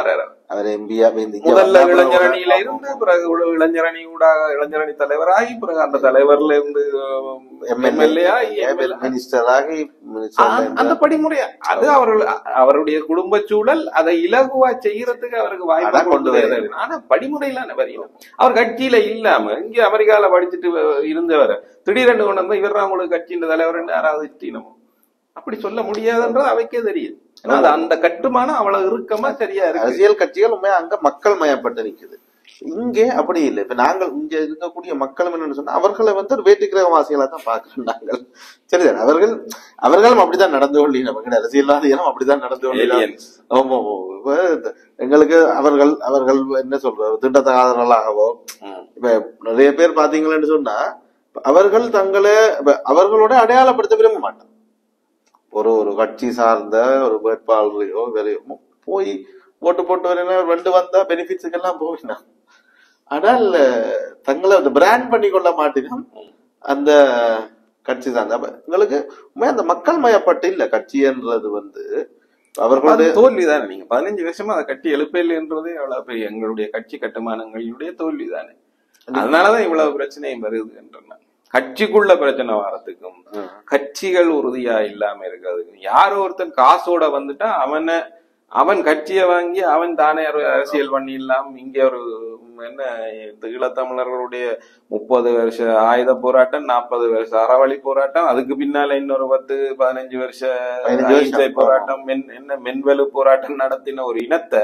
அவர் எம்பியா முதல்ல இளைஞரணியில இருந்து பிறகு உள்ள இளைஞரணி ஊடாக இளைஞரணி தலைவராகி பிறகு அந்த தலைவர்ல இருந்து எம்எல்ஏ ஆகி MLA மினிஸ்டர் ஆகி ஆ, அந்த படிமுறையா அது அவர்கள் அவருடைய குடும்ப சூழல் அதை இலகுவா செய்யறதுக்கு அவருக்கு வாய்ப்பு அதான் கொண்டு கொண்டு வருது. ஆனா படிமுறையிலான வரையும் அவர் கட்சியில இல்லாம இங்க அமெரிக்கால படிச்சுட்டு இருந்தவர் திடீரென்று கொண்டு வந்து இவர் உங்களுக்கு கட்சியின் தலைவர் யாராவது தீனமோ அப்படி சொல்ல முடியாதுன்றது அவைக்கே தெரியுது ஏன்னா அது அந்த கட்டுமானம் அவ்வளவு இறுக்கமா சரியா இருக்கு அரசியல் கட்சிகள் உண்மையா அங்க மக்கள் மயப்பட்டு நிக்குது இங்கே அப்படி இல்லை இப்ப நாங்கள் இங்க இருக்கக்கூடிய மக்கள் என்னன்னு சொன்னா அவர்களை வந்து ஒரு வேட்டுக்கிரகவாசிகளா தான் பாக்குறோம் நாங்கள் சரிதான் அவர்கள் அவர்களும் அப்படித்தான் நடந்து கொள்ளினோம் எங்க அரசியல்வாதிகளும் அப்படித்தான் நடந்து கொள்ளினோம் Aliens. ஆமா ஆமா. இப்ப இந்த- எங்களுக்கு அவர்கள் அவர்கள் என்ன சொல்றது திட்டத்தகாதவர்களாகவோ ம். இப்ப நிறைய பேர் பாத்தீங்களன்னு சொன்னா அவர்கள் தங்களை இப்ப அவர்களோட அடையாளப்படுத்த விரும்ப மாட்டாங்க ஒரு ஒரு கட்சி சார்ந்த ஒரு வேட்பாளரையோ வேறையோ போய் ஓட்டு போட்டு வரேன் ரெண்டு வந்தா பெனிஃபிட்ஸுக்கு எல்லாம் போவினா ஆனால் தங்களை அந்த பிராண்ட் பண்ணி கொள்ள மாட்டேங்க அந்த கட்சி சார்ந்த அப்ப எங்களுக்கு உண்மையா அந்த மக்கள் மயப்பட்டு இல்ல கட்சின்றது வந்து அவர்களுடைய அது தோல்விதானே நீங்க பதினஞ்சு வருஷமா அதை கட்டி எழுப்பலைன்றதே எவ்வளவு பெரிய எங்களுடைய கட்சி கட்டுமானங்களுடைய தோல்விதானே அதனாலதான் இவ்வளவு பிரச்சனையும் வருது என்றேன் கட்சிக்குள்ள பிரச்சனை வரத்துக்கும் கட்சிகள் உறுதியா இல்லாம இருக்கிறதுக்கும் யாரோ ஒருத்தன் காசோட வந்துட்டா அவனை அவன் கட்சியை வாங்கி அவன் தானே ஒரு அரசியல் பண்ணிடலாம் இங்க ஒரு என்ன இந்த ஈழத்தமிழர்களுடைய முப்பது வருஷ ஆயுத போராட்டம் நாற்பது வருஷ அறவழி போராட்டம் அதுக்கு பின்னால இன்னொரு பத்து பதினஞ்சு வருஷ பதினஞ்சு வருஷம். அகிம்சை போராட்டம் மென் என்ன மென்வெலு போராட்டம் நடத்தின ஒரு இனத்தை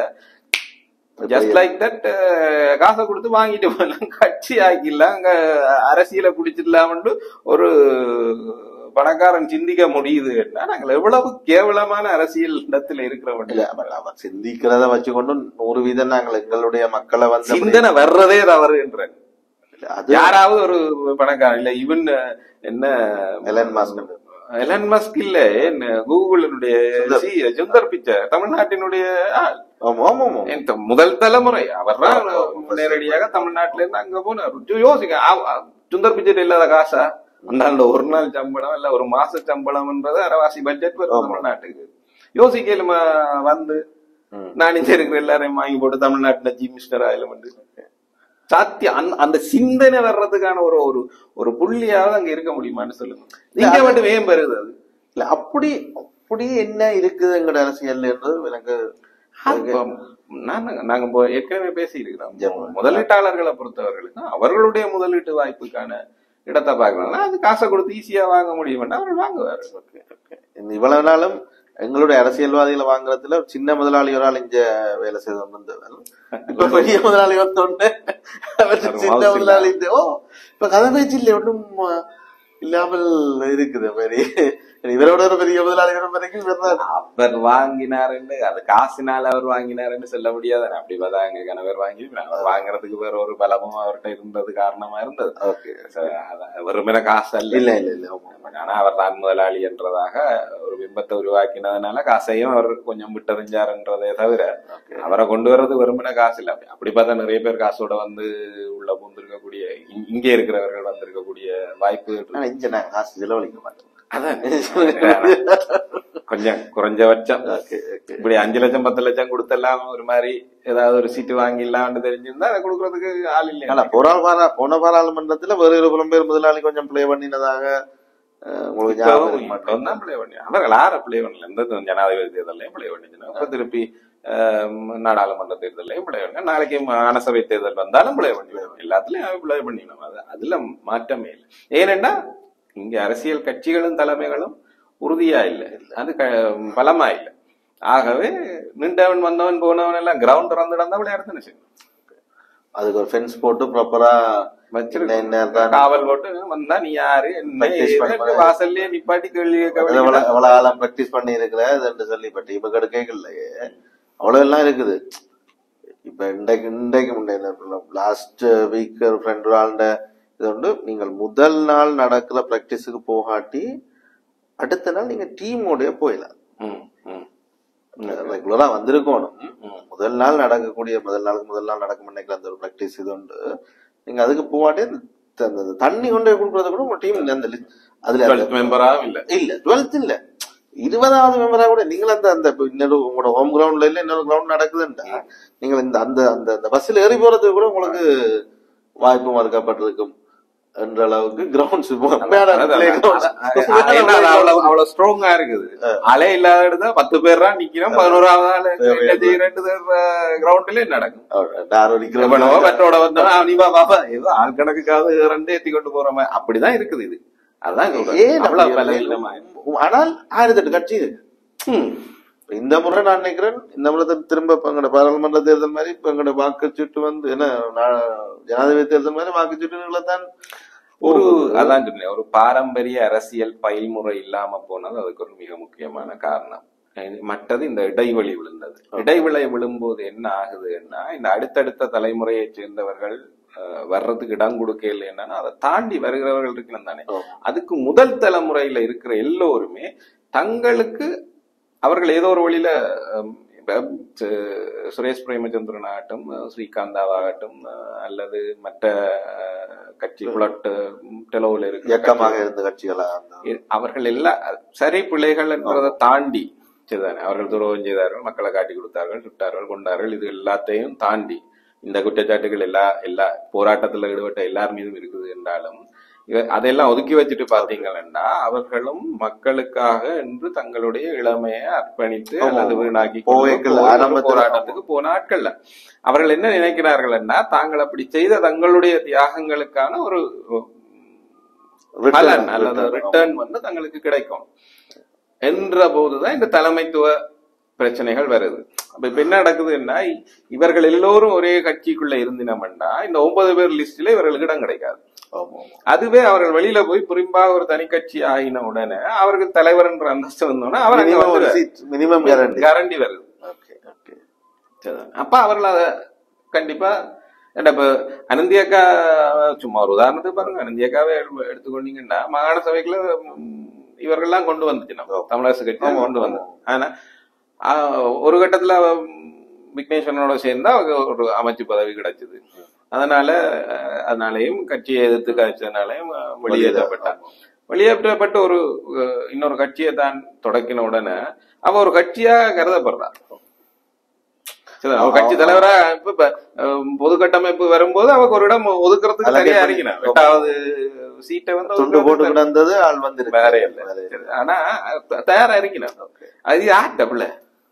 ஜஸ்ட் லைக் தட் காசை கொடுத்து வாங்கிட்டு போகலாம் கட்சி ஆக்கிடலாம் அங்க அரசியலை பிடிச்சிடலாம்னு ஒரு பணக்காரன் சிந்திக்க முடியுதுன்னா நாங்கள் எவ்வளவு கேவலமான அரசியல் இடத்துல இருக்கிறவங்க இல்ல அவர் அவர் சிந்திக்கிறத வச்சுக்கொண்டு நூறு வீதம் நாங்கள் எங்களுடைய மக்களை வந்து அப்படி- சிந்தனை வர்றதே தவறு என்ற அது யாராவது ஒரு பணக்காரன் இல்ல இவன் என்ன எலன் மாஸ்க் எலன் மஸ்க் இல்ல என்ன கூகுளினுடைய சுந்தர். சி- சுந்தர் பிச்சை தமிழ்நாட்டினுடைய ஆள் ஆமா ஆமா ஆமா என் த- முதல் தலைமுறை அவர் தான் நேரடியாக தமிழ்நாட்டுல இருந்து அங்க போனார் சு- யோசிங்க அவ- அவ- சுந்தர் பிச்சை இல்லாத காசா அந்த ஒரு நாள் சம்பளம் இல்ல ஒரு மாச சம்பளம்ன்றது அரவாசி பட்ஜெட் வரும் ஆமா. தமிழ்நாட்டுக்கு யோசிக்கலுமா வந்து ம். நான் இங்க இருக்கிற எல்லாரையும் வாங்கி போட்டு தமிழ்நாட்டுல ஜி மிஸ்டர் ஆயில வந்து சாத்தியம் அந்த- அந்த சிந்தனை வர்றதுக்கான ஒரு ஒரு ஒரு புள்ளியாவது அங்க இருக்க முடியுமான்னு சொல்லுங்க நீங்க மட்டும் ஏன் பெறுது அது இல்ல அப்படி அப்படி என்ன இருக்குது எங்கட அரசியல் என்றது எனக்கு அப்ப நான் நாங்க இப்போ ஏற்கனவே பேசி ஜெர்மன். இருக்கிறோம் முதலீட்டாளர்களை பொறுத்தவர்களுக்கு அவர்களுடைய முதலீட்டு வாய்ப்புக்கான இடத்தை பார்க்கணும்னா அது காசை கொடுத்து ஈஸியா வாங்க முடியும்னா அவர் வாங்குவார் இந்த இவ்வளவு நாளும் எங்களுடைய அரசியல்வாதிகளை வாங்குறதுல ஒரு சின்ன முதலாளி ஒரு ஆள் இங்க வேலை செய்து வந்தவர் இப்ப பெரிய முதலாளி வந்தோடனே அவர் ஒரு சின்ன mouse முதலாளி இந்த- ஓ இப்ப கதை பேச்சு இல்லை ஒன்றும் இல்லாமல் இருக்குது மாதிரி இவரோட ஒரு பெரிய முதலாளி வரும் வரைக்கும் இவர் தான் அவர் வாங்கினாருன்னு அது காசினால அவர் வாங்கினாருன்னு சொல்ல முடியாது அப்படி பார்த்தா எங்க கணவர் வாங்கி அவர் வாங்குறதுக்கு வேற ஒரு பலமும் அவர்கிட்ட இருந்தது காரணமா இருந்தது ஓகே அதான் வெறுமனே காசு அல்ல இல்ல இல்ல இல்ல ஆமா. ஆனா அவர் தான் முதலாளி என்றதாக ஒரு பிம்பத்தை உருவாக்கினதுனால காசையும் அவர் கொஞ்சம் விட்டறிஞ்சாருன்றதே தவிர அவரை கொண்டு வர்றது வெறுமனே காசு இல்ல அப்படி- அப்படி பார்த்தா நிறைய பேர் காசோட வந்து உள்ள பூந்திருக்கக்கூடிய இ- இங்கே இருக்கிறவர்கள் வந்திருக்கக்கூடிய வாய்ப்பு ஆனா இங்க நாங்க காசு செலவழிக்க மாட்டோம் அதான் கொஞ்சம் குறைஞ்சபட்சம் ஓகே ஓகே இப்படி அஞ்சு லட்சம் பத்து லட்சம் கொடுத்தெல்லாம் ஒரு மாதிரி ஏதாவது ஒரு சீட்டு வாங்கிடலாம்னு தெரிஞ்சிருந்தா அதை கொடுக்கறதுக்கு ஆள் ஆனா இல்லை போரா பாரா போன பாராளுமன்றத்துல வேறு ஒரு புலம்பெயர் முதலாளி கொஞ்சம் பிளே பண்ணினதாக அஹ், உங்களுக்கு ஞாபகம் இருக்க மாட்டேங்குது. இப்பதான் play பண்ணி அவர்கள் யார பிளே பண்ணல எந்த ஜனாதிபதி தேர்தலையும் பிளே பண்ணிச்சுன்னா இப்ப திருப்பி ஆஹ், நாடாளுமன்ற தேர்தலையும் பிளே பண்ணி நாளைக்கு மாநசபை தேர்தல் வந்தாலும் பிளே பண்ணி எல்லாத்துலயும் பிளே பண்ணிடணும் அது அதுல மாற்றமே இல்லை ஏனென்றா இங்க அரசியல் கட்சிகளும் தலைமைகளும் உறுதியா இல்லை அது க- பலமா இல்லை ஆகவே நின்றவன் வந்தவன் போனவன் எல்லாம் கிரவுண்ட் திறந்து நடந்தா விளையாடுறது செய்யணும் அதுக்கு ஒரு ஃபென்ஸ் போட்டு ப்ராப்பரா வச்சிருக்கோம் என்ன என்னதான் காவல் போட்டு வந்தா நீ யாரு என்ன Practice பண்ணி ஏதுன்னு வாசல்லயே நிப்பாட்டி கேள்வி கேட்க வேண்டியது எவ்வளவு எவ்வளவு காலம் பிராக்டிஸ் பண்ணி இருக்கிற என்று சொல்லி இப்ப டீம் கடை கேட்கலையே அவ்வளவு எல்லாம் இருக்குது இப்ப இன்றைக்கு இன்றைக்கு முன்னே லாஸ்ட் வீக் ஒரு ஃப்ரெண்ட் ஆள்ட இது வந்து நீங்கள் முதல் நாள் நடக்கிற பிராக்டிஸுக்கு போகாட்டி அடுத்த நாள் நீங்க டீமோடய போயிடலாம் ம், ம். ரெகுலரா வந்திருக்கணும் ம். முதல் நாள் நடக்கக்கூடிய முதல் நாளுக்கு முதல் நாள் நடக்கும் நினைக்கிற அந்த ஒரு பிராக்டிஸ் இது உண்டு நீங்க அதுக்கு போகாட்டி அந்த த- அந்த தண்ணி கொண்டு போய் கொடுக்கறது கூட உங்க டீம் அந்த list- அதுல அந்த- டுவெல்த் மெம்பராகவும் இல்ல இல்ல டுவெல்த் இல்ல இருபதாவது மெம்பரா கூட நீங்கள் அந்த அந்த இப்ப இன்னொரு உங்களோட ஹோம் கிரவுண்ட்ல இல்ல இன்னொரு கிரவுண்ட் நடக்குதுன்றா நீங்கள் இந்த அந்த அந்த அந்த பஸ்ஸில் ஏறி போறதுக்கு கூட உங்களுக்கு வாய்ப்பு மறுக்கப்பட்டிருக்கும் என்ற அளவுக்கு கிரவுண்ட்ஸ் உண்மையான அதான், play grounds. அதான், அதான், ஏன்னா அது அவ்வளவு அவ்வளவு ஸ்ட்ராங்கா இருக்குது அலை இல்லாத இடத்துல பத்து பேர் தான் நிக்கிறோம் பதினோராவது ஆள் என்ன செய்யறது கிரவுண்ட்ல நடக்கும் டாரோலி எவ்வளவோ ground. மற்றோட வந்தா நீ வா பாப்பா ஏதோ ஆள் கணக்குக்காவது ரெண்டு ஏத்தி கொண்டு போற மாதிரி அப்படிதான் இருக்குது இது அதான் சொல்றேன் ஏன் அவ்வளவு அப்படி பலவீனமா இருக்கு? ஆனால் ஆயிரத்தி எட்டு கட்சி இருக்கு ம். இந்த முறை நான் நினைக்கிறேன் இந்த முறை தான் திரும்ப இப்ப எங்கட பாராளுமன்ற தேர்தல் மாதிரி இப்ப எங்கட வாக்குச்சீட்டு வந்து என்ன நான் ஜனாதிபதி தேர்தல் மாதிரி வாக்குச்சீட்டுகளை தான் ஒரு அதான் சொன்னேன் ஒரு பாரம்பரிய அரசியல் பயில்முறை இல்லாம போனது அதுக்கு ஒரு மிக முக்கியமான காரணம் அஹ் மற்றது இந்த இடைவெளி விழுந்தது இடைவெளி விழும்போது என்ன ஆகுதுன்னா இந்த அடுத்தடுத்த தலைமுறையை சேர்ந்தவர்கள் அஹ், வர்றதுக்கு இடம் கொடுக்கல என்னன்னா அதை தாண்டி வருகிறவர்கள் இருக்கணும் தானே அதுக்கு முதல் தலைமுறையில இருக்கிற எல்லோருமே தங்களுக்கு அவர்கள் ஏதோ ஒரு வழியில அஹ், இப்ப, சு- சுரேஷ் பிரேமச்சந்திரன் ஆகட்டும் அஹ், ஸ்ரீகாந்தாவாகட்டும் அஹ், அல்லது மற்ற அஹ், கட்சி புலட் டெலோவில் இருக்கிற இயக்கமாக இருந்த கட்சிகளா அந்த இ- அவர்கள் எல்லாம் சரி பிள்ளைகள் என்பதை தாண்டி சரிதானே அவர்கள் துரோகம் செய்தார்கள் மக்களை காட்டி கொடுத்தார்கள் சுட்டார்கள் கொண்டார்கள் இது எல்லாத்தையும் தாண்டி இந்த குற்றச்சாட்டுகள் எல்லா எல்லா போராட்டத்தில் ஈடுபட்ட எல்லார் மீதும் இருக்குது என்றாலும் இவ- அதெல்லாம் ஒதுக்கி வச்சுட்டு பாத்தீங்கன்னா அவர்களும் மக்களுக்காக என்று தங்களுடைய இளமையை அர்ப்பணித்து ஆமா. அல்லது வீணாக்கி கொண்டு போவேக்கள் போய் ஒரு ஆரம்பத்துல- போராட்டத்துக்கு போன ஆட்கள்ல அவர்கள் என்ன நினைக்கிறார்கள்னா தாங்கள் அப்படி செய்த தங்களுடைய தியாகங்களுக்கான ஒரு Return, பலன் அல்லது return. ரிட்டர்ன் வந்து தங்களுக்கு கிடைக்கும் என்ற போதுதான் இந்த தலைமைத்துவ பிரச்சனைகள் வருது அப்ப இப்ப என்ன நடக்குதுன்னா இ- இவர்கள் எல்லோரும் ஒரே கட்சிக்குள்ள இருந்தினோம்னா இந்த ஒன்பது பேர் லிஸ்ட்ல இவர்களுக்கு இடம் கிடைக்காது ஆமா, ஆமா. அதுவே அவர்கள் வெளியில போய் புரிம்பாக ஒரு தனி கட்சி ஆகின உடனே அவர்கள் தலைவர் என்ற அந்தஸ்து வந்தோடனே அவர் அங்க Minimum ஒரு வந்து seat, minimum guarantee. கேரண்டி வருது Okay, okay. அப்ப அவர்கள் அத கண்டிப்பா ஏன்டா இப்ப அனந்தி அக்கா சும்மா ஒரு உதாரணத்துக்கு பாருங்க அனந்தி அக்காவே எடுத்து- எடுத்துக்கொண்டீங்கன்னா மாகாண சபைக்குள்ள ம், இவர்கள்லாம் கொண்டு வந்துச்சு நம்ம தமிழரசு கட்சி தான் கொண்டு வந்தோம் ஆனா ஆ, ஒரு கட்டத்துல அவ, ம், விக்னேஸ்வரனோட சேர்ந்தா அவங்க ஒரு அமைச்சு பதவி கிடைச்சது அதனால அஹ், அதனாலயும் கட்சியை எதிர்த்து கழிச்சதுனாலையும் அஹ், வெளியேற்றப்பட்டான் வெளியேற்றப்பட்ட ஒரு அஹ், இன்னொரு கட்சியை தான் தொடக்கின உடனே அவ ஒரு கட்சியா கருதப்படுறா சரி, அவ கட்சி தலைவரா இப்ப இப்ப, அஹ், பொது கட்டமைப்பு வரும்போது அவக்கு ஒரு இடம் ஒதுக்குறதுக்கு அதுல சரியா எப்படி? இருக்கணும் எட்டாவது சீட்டை வந்து துண்டு போட்டு ஒதுக்குறதுக்கு கிடந்தது ஆள் வந்து வேற இல்ல சரி, ஆனா த- தயாரா இருக்கணும் அது யார் டபுள்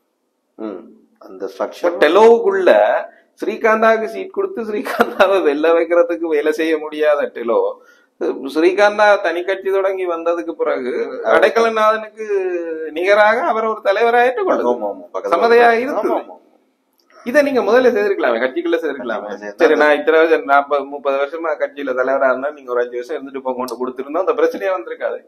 அந்த ஸ்ட்ரக்சர் டெலோவுக்குள்ள ஸ்ரீகாந்தாவுக்கு சீட் கொடுத்து ஸ்ரீகாந்தாவை வெல்ல வைக்கிறதுக்கு வேலை செய்ய முடியாத டெலோ ஸ்ரீகாந்தா தனி கட்சி தொடங்கி வந்ததுக்கு பிறகு அடைக்கலநாதனுக்கு நிகராக அவர் ஒரு தலைவராக ஏற்றுக்கொள்ளும் சம்மதையா இருக்குது இதை நீங்க முதல்ல செய்திருக்கலாமே கட்சிக்குள்ள செய்திருக்கலாமே சரி நான் இத்தனை வருஷம் நாற்பது முப்பது வருஷமா கட்சியில தலைவரா இருந்தா நீங்க ஒரு அஞ்சு வருஷம் இருந்துட்டு போக கொண்டு கொடுத்திருந்தா அந்த பிரச்சனையே வந்திருக்காது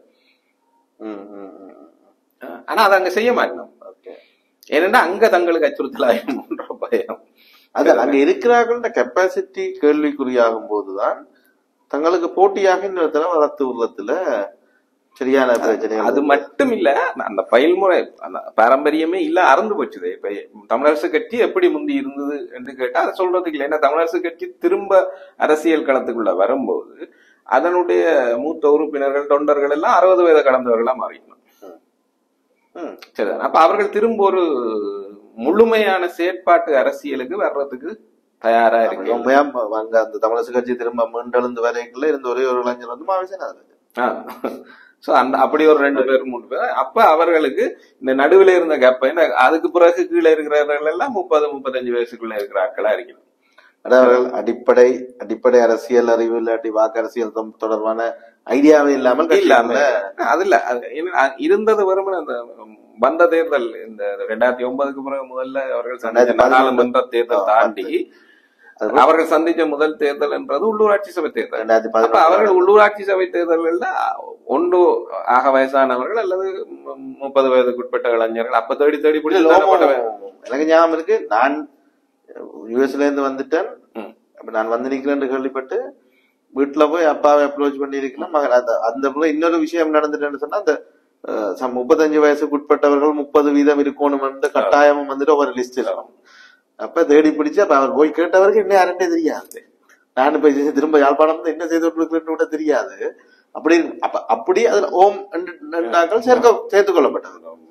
ஆனா அதை அங்க செய்ய மாட்டோம் ஏன்னா அங்க தங்களுக்கு அச்சுறுத்தலாயிரும்ன்ற பயம் அது அங்க இருக்கிறார்கள்ன்ற கெப்பாசிட்டி கேள்விக்குறியாகும் போதுதான் தங்களுக்கு போட்டியாக இன்னொருத்தர வளர்த்து உள்ளத்துல சரியான பிரச்சனை அது மட்டும் இல்ல அந்த பயில்முறை அந்த பாரம்பரியமே இல்ல அறந்து போச்சுது இப்ப தமிழரசு கட்சி எப்படி முந்தி இருந்தது என்று கேட்டா அதை சொல்றதுக்கு இல்லை ஏன்னா தமிழரசு கட்சி திரும்ப அரசியல் களத்துக்குள்ள வரும்போது அதனுடைய மூத்த உறுப்பினர்கள் தொண்டர்கள் எல்லாம் அறுபது வயதை கடந்தவர்களா மாறிக்கணும் ம். சரி அப்ப அவர்கள் திரும்ப ஒரு முழுமையான செயற்பாட்டு அரசியலுக்கு வர்றதுக்கு தயாரா இருக்கு உண்மையா அங்க அந்த தமிழரசு கட்சி திரும்ப மீண்டெழுந்து வரைக்குள்ள இருந்த ஒரே ஒரு இளைஞர் வந்து மாவிசன் சோ அந்த அப்படி ஒரு ரெண்டு பேர் மூணு பேர் அப்ப அவர்களுக்கு இந்த நடுவுல இருந்த கேப் என்ன அதுக்கு பிறகு கீழே இருக்கிறவர்கள் எல்லாம் முப்பது முப்பத்தஞ்சு வயசுக்குள்ள இருக்கிற ஆட்களா இருக்கணும் அவர்கள் அடிப்படை அடிப்படை அரசியல் அறிவு இல்லாட்டி வாக்கு அரசியல் தொ- தொடர்பான ஐடியாவே இல்லாமல் இல்லாம கட்சிக்குள்ள அது இல்ல அது என்ன, இருந்தது வெறுமனே அந்த வந்த தேர்தல் இந்த ரெண்டாயிரத்தி ஒன்பதுக்கு பிறகு முதல்ல அவர்கள் சந்திச்ச ரெண்டாயிரத்தி பதினொன்று. நாடாளுமன்ற தேர்தல் தாண்டி அது அவர்கள் சந்திச்ச முதல் தேர்தல் என்றது உள்ளூராட்சி சபை தேர்தல் ரெண்டாயிரத்தி அப்ப பதினொன்று அவர்கள் உள்ளூராட்சி சபை தேர்தல்கள்ல ஒன்று ஆக வயசானவர்கள் அல்லது மு- முப்பது வயதுக்குட்பட்ட இளைஞர்கள் அப்ப தேடி தேடி பிடிச்சி தானே போட்டவன். எனக்கு ஞாபகம் இருக்கு நான் யுஎஸ்ல இருந்து வந்துட்டேன் ம். அப்ப நான் வந்து நிக்கிறேன்னு கேள்விப்பட்டு வீட்டுல போய் அப்பாவை அப்ரோச் பண்ணி இருக்கிறேன் மகன் அந்த அந்த பிள்ளை இன்னொரு விஷயம் நடந்துட்டேன்னு சொன்னா அந்த அஹ், சம் முப்பத்தஞ்சு வயசுக்கு உட்பட்டவர்கள் முப்பது வீதம் இருக்கணும் கட்டாயமும் வந்துட்டு ஒரு லிஸ்ட் இருக்கும் அப்ப தேடி பிடிச்சு அப்ப அவர் போய் கேட்டவருக்கு என்ன யாருன்னே தெரியாது நான் இப்ப இது திரும்ப யாழ்ப்பாணம் வந்து என்ன செய்து கொண்டிருக்கிறேன்னு கூட தெரியாது அப்படி அப்ப அப்படி அதுல ஓம் என்று நாட்கள் சேர்க்க சேர்த்துக் கொள்ளப்பட்டது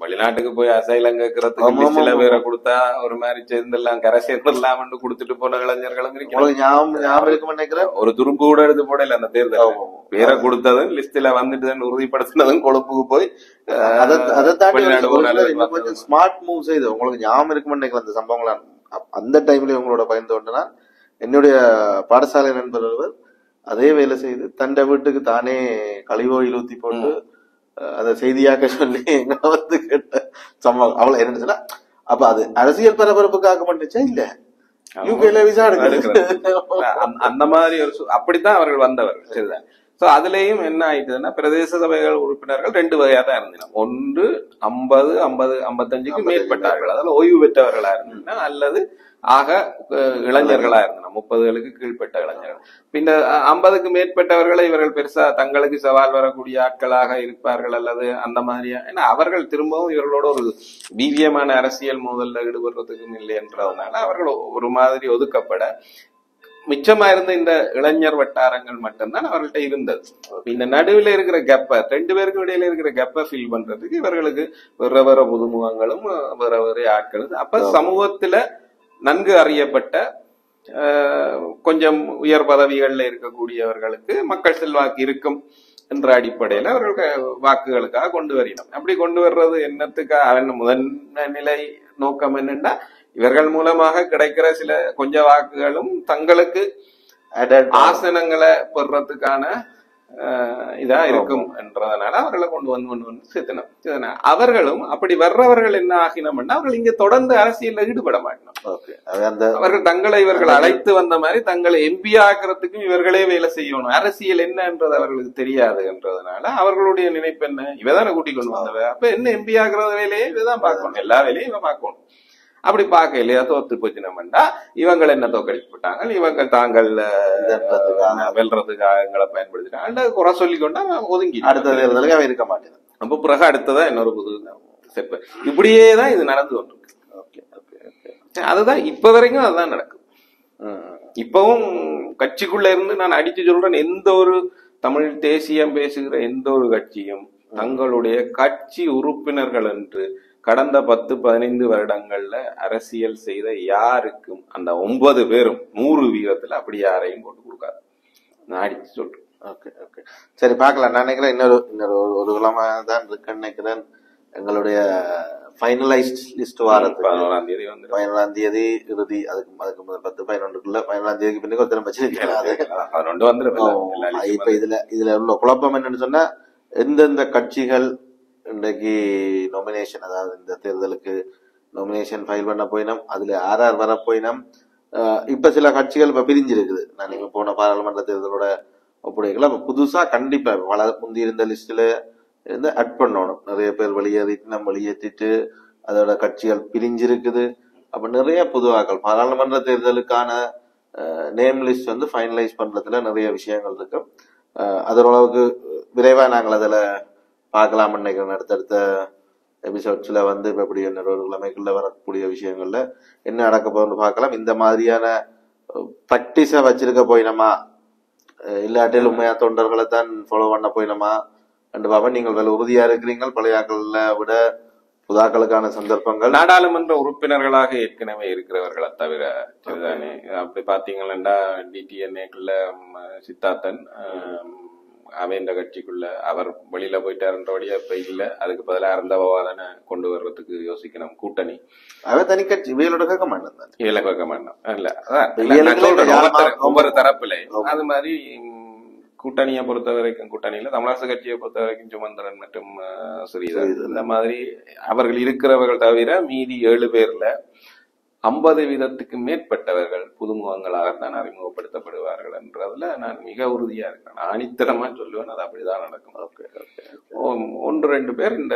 வெளிநாட்டுக்கு போய் அசைலம் கேட்கறதுக்கு ஆமா, ஆமா, சில ஆமா. பேரை கொடுத்தா ஒரு மாதிரி சேர்ந்துடலாம் கரை சேர்ந்துடலாம்னு கொடுத்துட்டு போன இளைஞர்களும் இருக்கிறாங்க உங்களுக்கு ஞாபகம் ஞாபகம் இருக்கும்னு நினைக்கிறேன் ஒரு துரும்பு கூட எடுத்து போடல அந்த தேர்தல் ஆமா. பேரை கொடுத்ததும் லிஸ்ட்ல வந்துட்டுதுன்னு உறுதிப்படுத்தினதும் கொழுப்புக்கு போய் அஹ், அதை அதை தாண்டி வெளிநாடு ஒரு ஒரு சிலர் நாள் இன்னும் கொஞ்சம் ஸ்மார்ட் மூவ் செய்து உங்களுக்கு ஞாபகம் இருக்கும்னு நினைக்கிறேன் அந்த சம்பவங்களாம் அப்- அந்த டைம்ல உங்களோட பயந்து கொண்டனா என்னுடைய பாடசாலை நண்பர் ஒருவர் அதே வேலை செய்து தன்னை வீட்டுக்கு தானே கழிவோயில் ஊத்தி போட்டு அஹ், அதை செய்தியாக்க சொல்லி எங்க வந்து கேட்ட சம்பவம் அவளை என்ன சொன்னா அப்ப அது அரசியல் பரபரப்புக்காக பண்ணுச்சா இல்ல யூகேல விசா எடுக்கிறது அந்த- அந்த மாதிரி ஒரு சூ- அப்படித்தான் அவர்கள் வந்தவர்கள் சரிதான் சோ அதுலயும் என்ன ஆயிட்டுதுன்னா பிரதேச சபைகள் உறுப்பினர்கள் ரெண்டு வகையா தான் இருந்தன ஒன்று ஐம்பது ஐம்பது ஐம்பத்தஞ்சுக்கு மேற்பட்டார்கள் அதாவது ஓய்வு பெற்றவர்களா இருந்தன அல்லது ஆக அஹ், இளைஞர்களா இருந்தன முப்பதுகளுக்கு கீழ்ப்பட்ட இளைஞர்கள் பின்ன அஹ், ஐம்பதுக்கு மேற்பட்டவர்களை இவர்கள் பெருசா தங்களுக்கு சவால் வரக்கூடிய ஆட்களாக இருப்பார்கள் அல்லது அந்த மாதிரியா ஏன்னா அவர்கள் திரும்பவும் இவர்களோட ஒரு வீரியமான அரசியல் மோதல்ல ஈடுபடுறதுக்கும் இல்லை என்றதுனால அவர்கள் ஒரு மாதிரி ஒதுக்கப்பட மிச்சமா இருந்த இந்த இளைஞர் வட்டாரங்கள் மட்டும்தான் அவர்கள்ட்ட இருந்தது இந்த நடுவில் இருக்கிற கெப்ப ரெண்டு பேருக்கும் இடையில இருக்கிற கெப்ப ஃபில் பண்றதுக்கு இவர்களுக்கு வேற வேற புதுமுகங்களும் வேற வேற ஆட்களும் அப்ப சமூகத்துல நன்கு அறியப்பட்ட அஹ், கொஞ்சம் உயர் பதவிகள்ல இருக்கக்கூடியவர்களுக்கு மக்கள் செல்வாக்கு இருக்கும் என்ற அடிப்படையில அவர்கள் வாக்குகளுக்காக கொண்டு வரினோம் அப்படி கொண்டு வர்றது என்னத்துக்காக அவன் முதன் நிலை நோக்கம் என்னன்னா இவர்கள் மூலமாக கிடைக்கிற சில கொஞ்ச வாக்குகளும் தங்களுக்கு ஆசனங்களை பெறறதுக்கான அஹ், இதா இருக்கும் என்றதனால அவர்களை கொண்டு வந்து கொண்டு வந்து சேர்த்தனம் சேர்த்தனம். அவர்களும் அப்படி வர்றவர்கள் என்ன ஆகினோம்னா அவர்கள் இங்க தொடர்ந்து அரசியல்ல ஈடுபட மாட்டோம் ஓகே அந்த அவர்கள் தங்களை இவர்கள் அழைத்து வந்த மாதிரி தங்களை எம்பி ஆக்குறதுக்கும் இவர்களே வேலை செய்யணும் அரசியல் என்னன்றது அவர்களுக்கு தெரியாது என்றதுனால அவர்களுடைய நினைப்பு என்ன இவதான கூட்டி கொண்டு வந்தவ அப்ப என்ன எம்பி ஆக்குறது வேலையே இவதான் பார்க்கணும் எல்லா வேலையும் இவன் பார்க்கணும் அப்படி பார்க்க இல்லையா தோத்து போச்சு நம்மண்டா இவங்க என்ன தோக்கடிச்சு போட்டாங்க இவங்க தாங்கள் இதன்றதுக்காக. வெல்றதுக்காக எங்களை பயன்படுத்திட்டாங்க குறை சொல்லிக்கொண்டு அவன் ஒதுங்கி அடுத்த தேர்தலுக்கு அவன் இருக்க மாட்டேன் அப்ப பிறகு அடுத்ததா இன்னொரு புது ஸ்டெப் இப்படியே தான் இது நடந்து கொண்டிருக்கு ஓகே ஓகே ஓகே அதுதான் இப்ப வரைக்கும் அதுதான் நடக்குது ம் இப்பவும் கட்சிக்குள்ள இருந்து நான் அடிச்சு சொல்றேன் எந்த ஒரு தமிழ் தேசியம் பேசுகிற எந்த ஒரு கட்சியும் தங்களுடைய கட்சி உறுப்பினர்கள் என்று கடந்த பத்து பதினைந்து வருடங்கள்ல அரசியல் செய்த யாருக்கும் அந்த ஒன்பது பேரும் நூறு வீதத்துல அப்படி யாரையும் போட்டு கொடுக்காது நான் அடிச்சு சொல்றேன் ஓகே ஓகே சரி பார்க்கலாம் நான் நினைக்கிறேன் இன்னொரு இன்னொரு ஒரு ஒரு கிழமை தான் இருக்குன்னு நினைக்கிறேன் எங்களுடைய ஃபைனலைஸ்ட் லிஸ்ட் வாரத்துக்கு பதினோராம் தேதி வந்து பதினொன்றாம் தேதி இறுதி அதுக்கு அதுக்கு முதல் பத்து பதினொன்றுக்குள்ள பதினொன்றாம் தேதிக்கு பின்னுக்கு ஒருத்தரம் வச்சிருக்கேன் அது பதினொன்று வந்துடும் இப்ப இதுல இதுல உள்ள குழப்பம் என்னன்னு சொன்னா எந்தெந்த கட்சிகள் இன்றைக்கு நொமினேஷன் அதாவது இந்த தேர்தலுக்கு நொமினேஷன் ஃபைல் பண்ண போயினோம் அதுல யார் யார் வர போயினோம் அஹ் இப்ப சில கட்சிகள் இப்ப பிரிஞ்சிருக்குது நான் நீங்க போன பாராளுமன்ற தேர்தலோட ஒப்படைக்கல அப்ப புதுசா கண்டிப்பா வள முந்தி இருந்த லிஸ்ட்ல இருந்து அட் பண்ணணும் நிறைய பேர் வெளியேறிட்டு நம்ம வெளியேற்றிட்டு அதோட கட்சிகள் பிரிஞ்சிருக்குது அப்ப நிறைய புதுவாக்கள் பாராளுமன்ற தேர்தலுக்கான நேம் லிஸ்ட் வந்து ஃபைனலைஸ் பண்றதுல நிறைய விஷயங்கள் இருக்கு அஹ் அது ஓரளவுக்கு விரைவா நாங்கள் அதுல பார்க்கலாம் நினைக்கிறேன் அடுத்தடுத்த எபிசோட்ஸ்ல வந்து இப்ப எப்படி என்ன ஒரு கிழமைக்குள்ள வரக்கூடிய விஷயங்கள்ல என்ன நடக்க போகுதுன்னு பார்க்கலாம் இந்த மாதிரியான ப்ராக்டிஸை வச்சிருக்க போயினமா அஹ் இல்லாட்டில் உண்மையா தொண்டர்களை தான் ஃபாலோ பண்ண போயினமா ரெண்டு பாபா நீங்கள் வேலை உறுதியா இருக்கிறீங்கள் பழைய ஆட்கள்ல விட புதாக்களுக்கான சந்தர்ப்பங்கள் நாடாளுமன்ற உறுப்பினர்களாக ஏற்கனவே இருக்கிறவர்களை தவிர சரிதானே அப்படி பாத்தீங்கன்னா டிடிஎன்ஏக்குள்ள சித்தார்த்தன் அவேந்த கட்சிக்குள்ள அவர் வெளியில போயிட்டாருன்றபடியா இப்ப இல்ல அதுக்கு பதிலா இருந்தவாதனை கொண்டு வர்றதுக்கு யோசிக்கணும் கூட்டணி அவன் தனி கட்சி வேலோட கேட்க மாட்டேன் இயல கேட்க மாட்டோம் இல்ல அதான் இல்ல, நான் இல்ல, சொல்றேன், யார் ஒவ்வொரு- மா- ஒவ்வொரு தரப்புலையும் ஆமா. அது மாதிரி ம், கூட்டணியை பொறுத்த வரைக்கும் கூட்டணியில தமிழரசு கட்சியை பொறுத்த வரைக்கும் சுமந்திரன் மற்றும் அஹ், ஸ்ரீதர் ஸ்ரீதர். இந்த மாதிரி அவர்கள் இருக்கிறவர்கள் தவிர மீதி ஏழு பேர்ல ஐம்பது வீதத்துக்கு மேற்பட்டவர்கள் புதுமுகங்களாகத்தான் அறிமுகப்படுத்தப்படுவார்கள் என்றதுல நான் மிக உறுதியா இருக்கேன் நான் ஆணித்தரமா சொல்லுவேன் அது அப்படிதான் நடக்கும் ஓகே ஓகே ஒ- ஒன்று ரெண்டு பேர் இந்த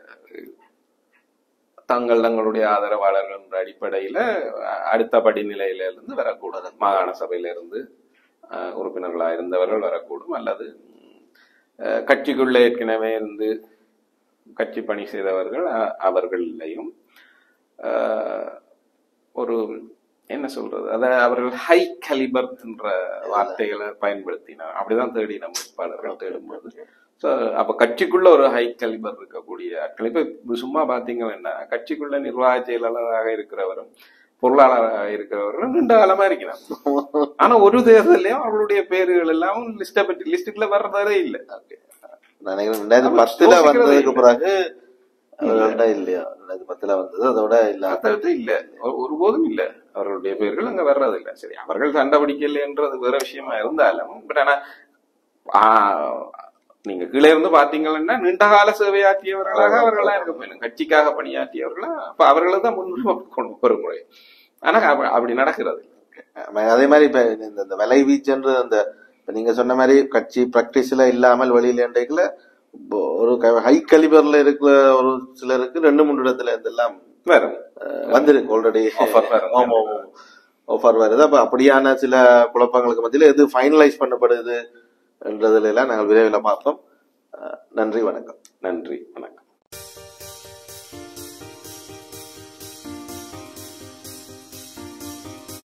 தங்கள் தங்களுடைய ஆதரவாளர்கள் என்ற அடிப்படையில அ- அடுத்த படிநிலையில இருந்து வரக்கூடும் மாகாண சபையில இருந்து அஹ், உறுப்பினர்களா இருந்தவர்கள் வரக்கூடும் அல்லது அஹ், கட்சிக்குள்ள ஏற்கனவே இருந்து கட்சி பணி செய்தவர்கள் அ- அவர்களையும் அஹ், ஒரு என்ன சொல்றது அத அவர்கள் ஹை கலிபர் என்ற வார்த்தைகளை பயன்படுத்தினார் அப்படிதான் தேடி நம்ம வேட்பாளர்கள் தேடும்போது ஸோ அப்ப கட்சிக்குள்ள ஒரு ஹை கலிபர் இருக்கக்கூடிய ஆட்கள் இப்ப சும்மா பாத்தீங்கன்னா கட்சிக்குள்ள நிர்வாக செயலாளராக இருக்கிறவரும் பொருளாளராக இருக்கிறவரும் நீண்ட காலமா இருக்கிறான் ஆனா ஒரு தேர்தலையும் அவர்களுடைய பேர்கள் எல்லாம் லிஸ்ட பற்றி லிஸ்டுக்குள்ள வர்றதே இல்லை நான் நினைக்கிறேன் ரெண்டாயிரத்தி ஆமா, பத்துல யோசிக்கிறதே வந்ததுக்கு இல்லை. பிறகு அவர்கள்ட்ட இல்லையா ரெண்டாயிரத்தி பத்துல வந்தது அதோட இல்ல அதாவது இல்ல ஒரு- ஒருபோதும் இல்ல அவர்களுடைய பேர்கள் அங்க வர்றது இல்ல சரி அவர்கள் சண்டை பிடிக்கலைன்றது வேற விஷயமா இருந்தாலும் பட் ஆனா ஆ, நீங்க கீழே இருந்து பாத்தீங்கன்னா நீண்ட கால சேவையாற்றியவர்களாக அவர்களா இருக்க போயிடும் கட்சிக்காக பணியாற்றியவர்களா அப்ப அவர்களை தான் முன்னுரிமை கொண்டு ஒரு முறை ஆனா அப்ப- அப்படி நடக்கிறது இல்ல. அதே மாதிரி இப்ப இந்த இந்த விலை வீச்சுன்ற அந்த இப்ப நீங்க சொன்ன மாதிரி கட்சி பிராக்டிஸ்ல இல்லாமல் வெளியில இன்றைக்குல ஒரு ஹை கலிபர்ல இருக்கிற ஒரு சிலருக்கு ரெண்டு மூணு இடத்துல இதெல்லாம் வரும் அஹ், வந்திருக்கு ஆல்ரெடி Offer வரும். ஆஃபர் வருது அப்ப அப்படியான சில குழப்பங்களுக்கு மத்தியில எது ஃபைனலைஸ் பண்ணப்படுது என்றதுல எல்லாம் நாங்கள் விரைவில் பார்ப்போம் அஹ், நன்றி வணக்கம் நன்றி வணக்கம்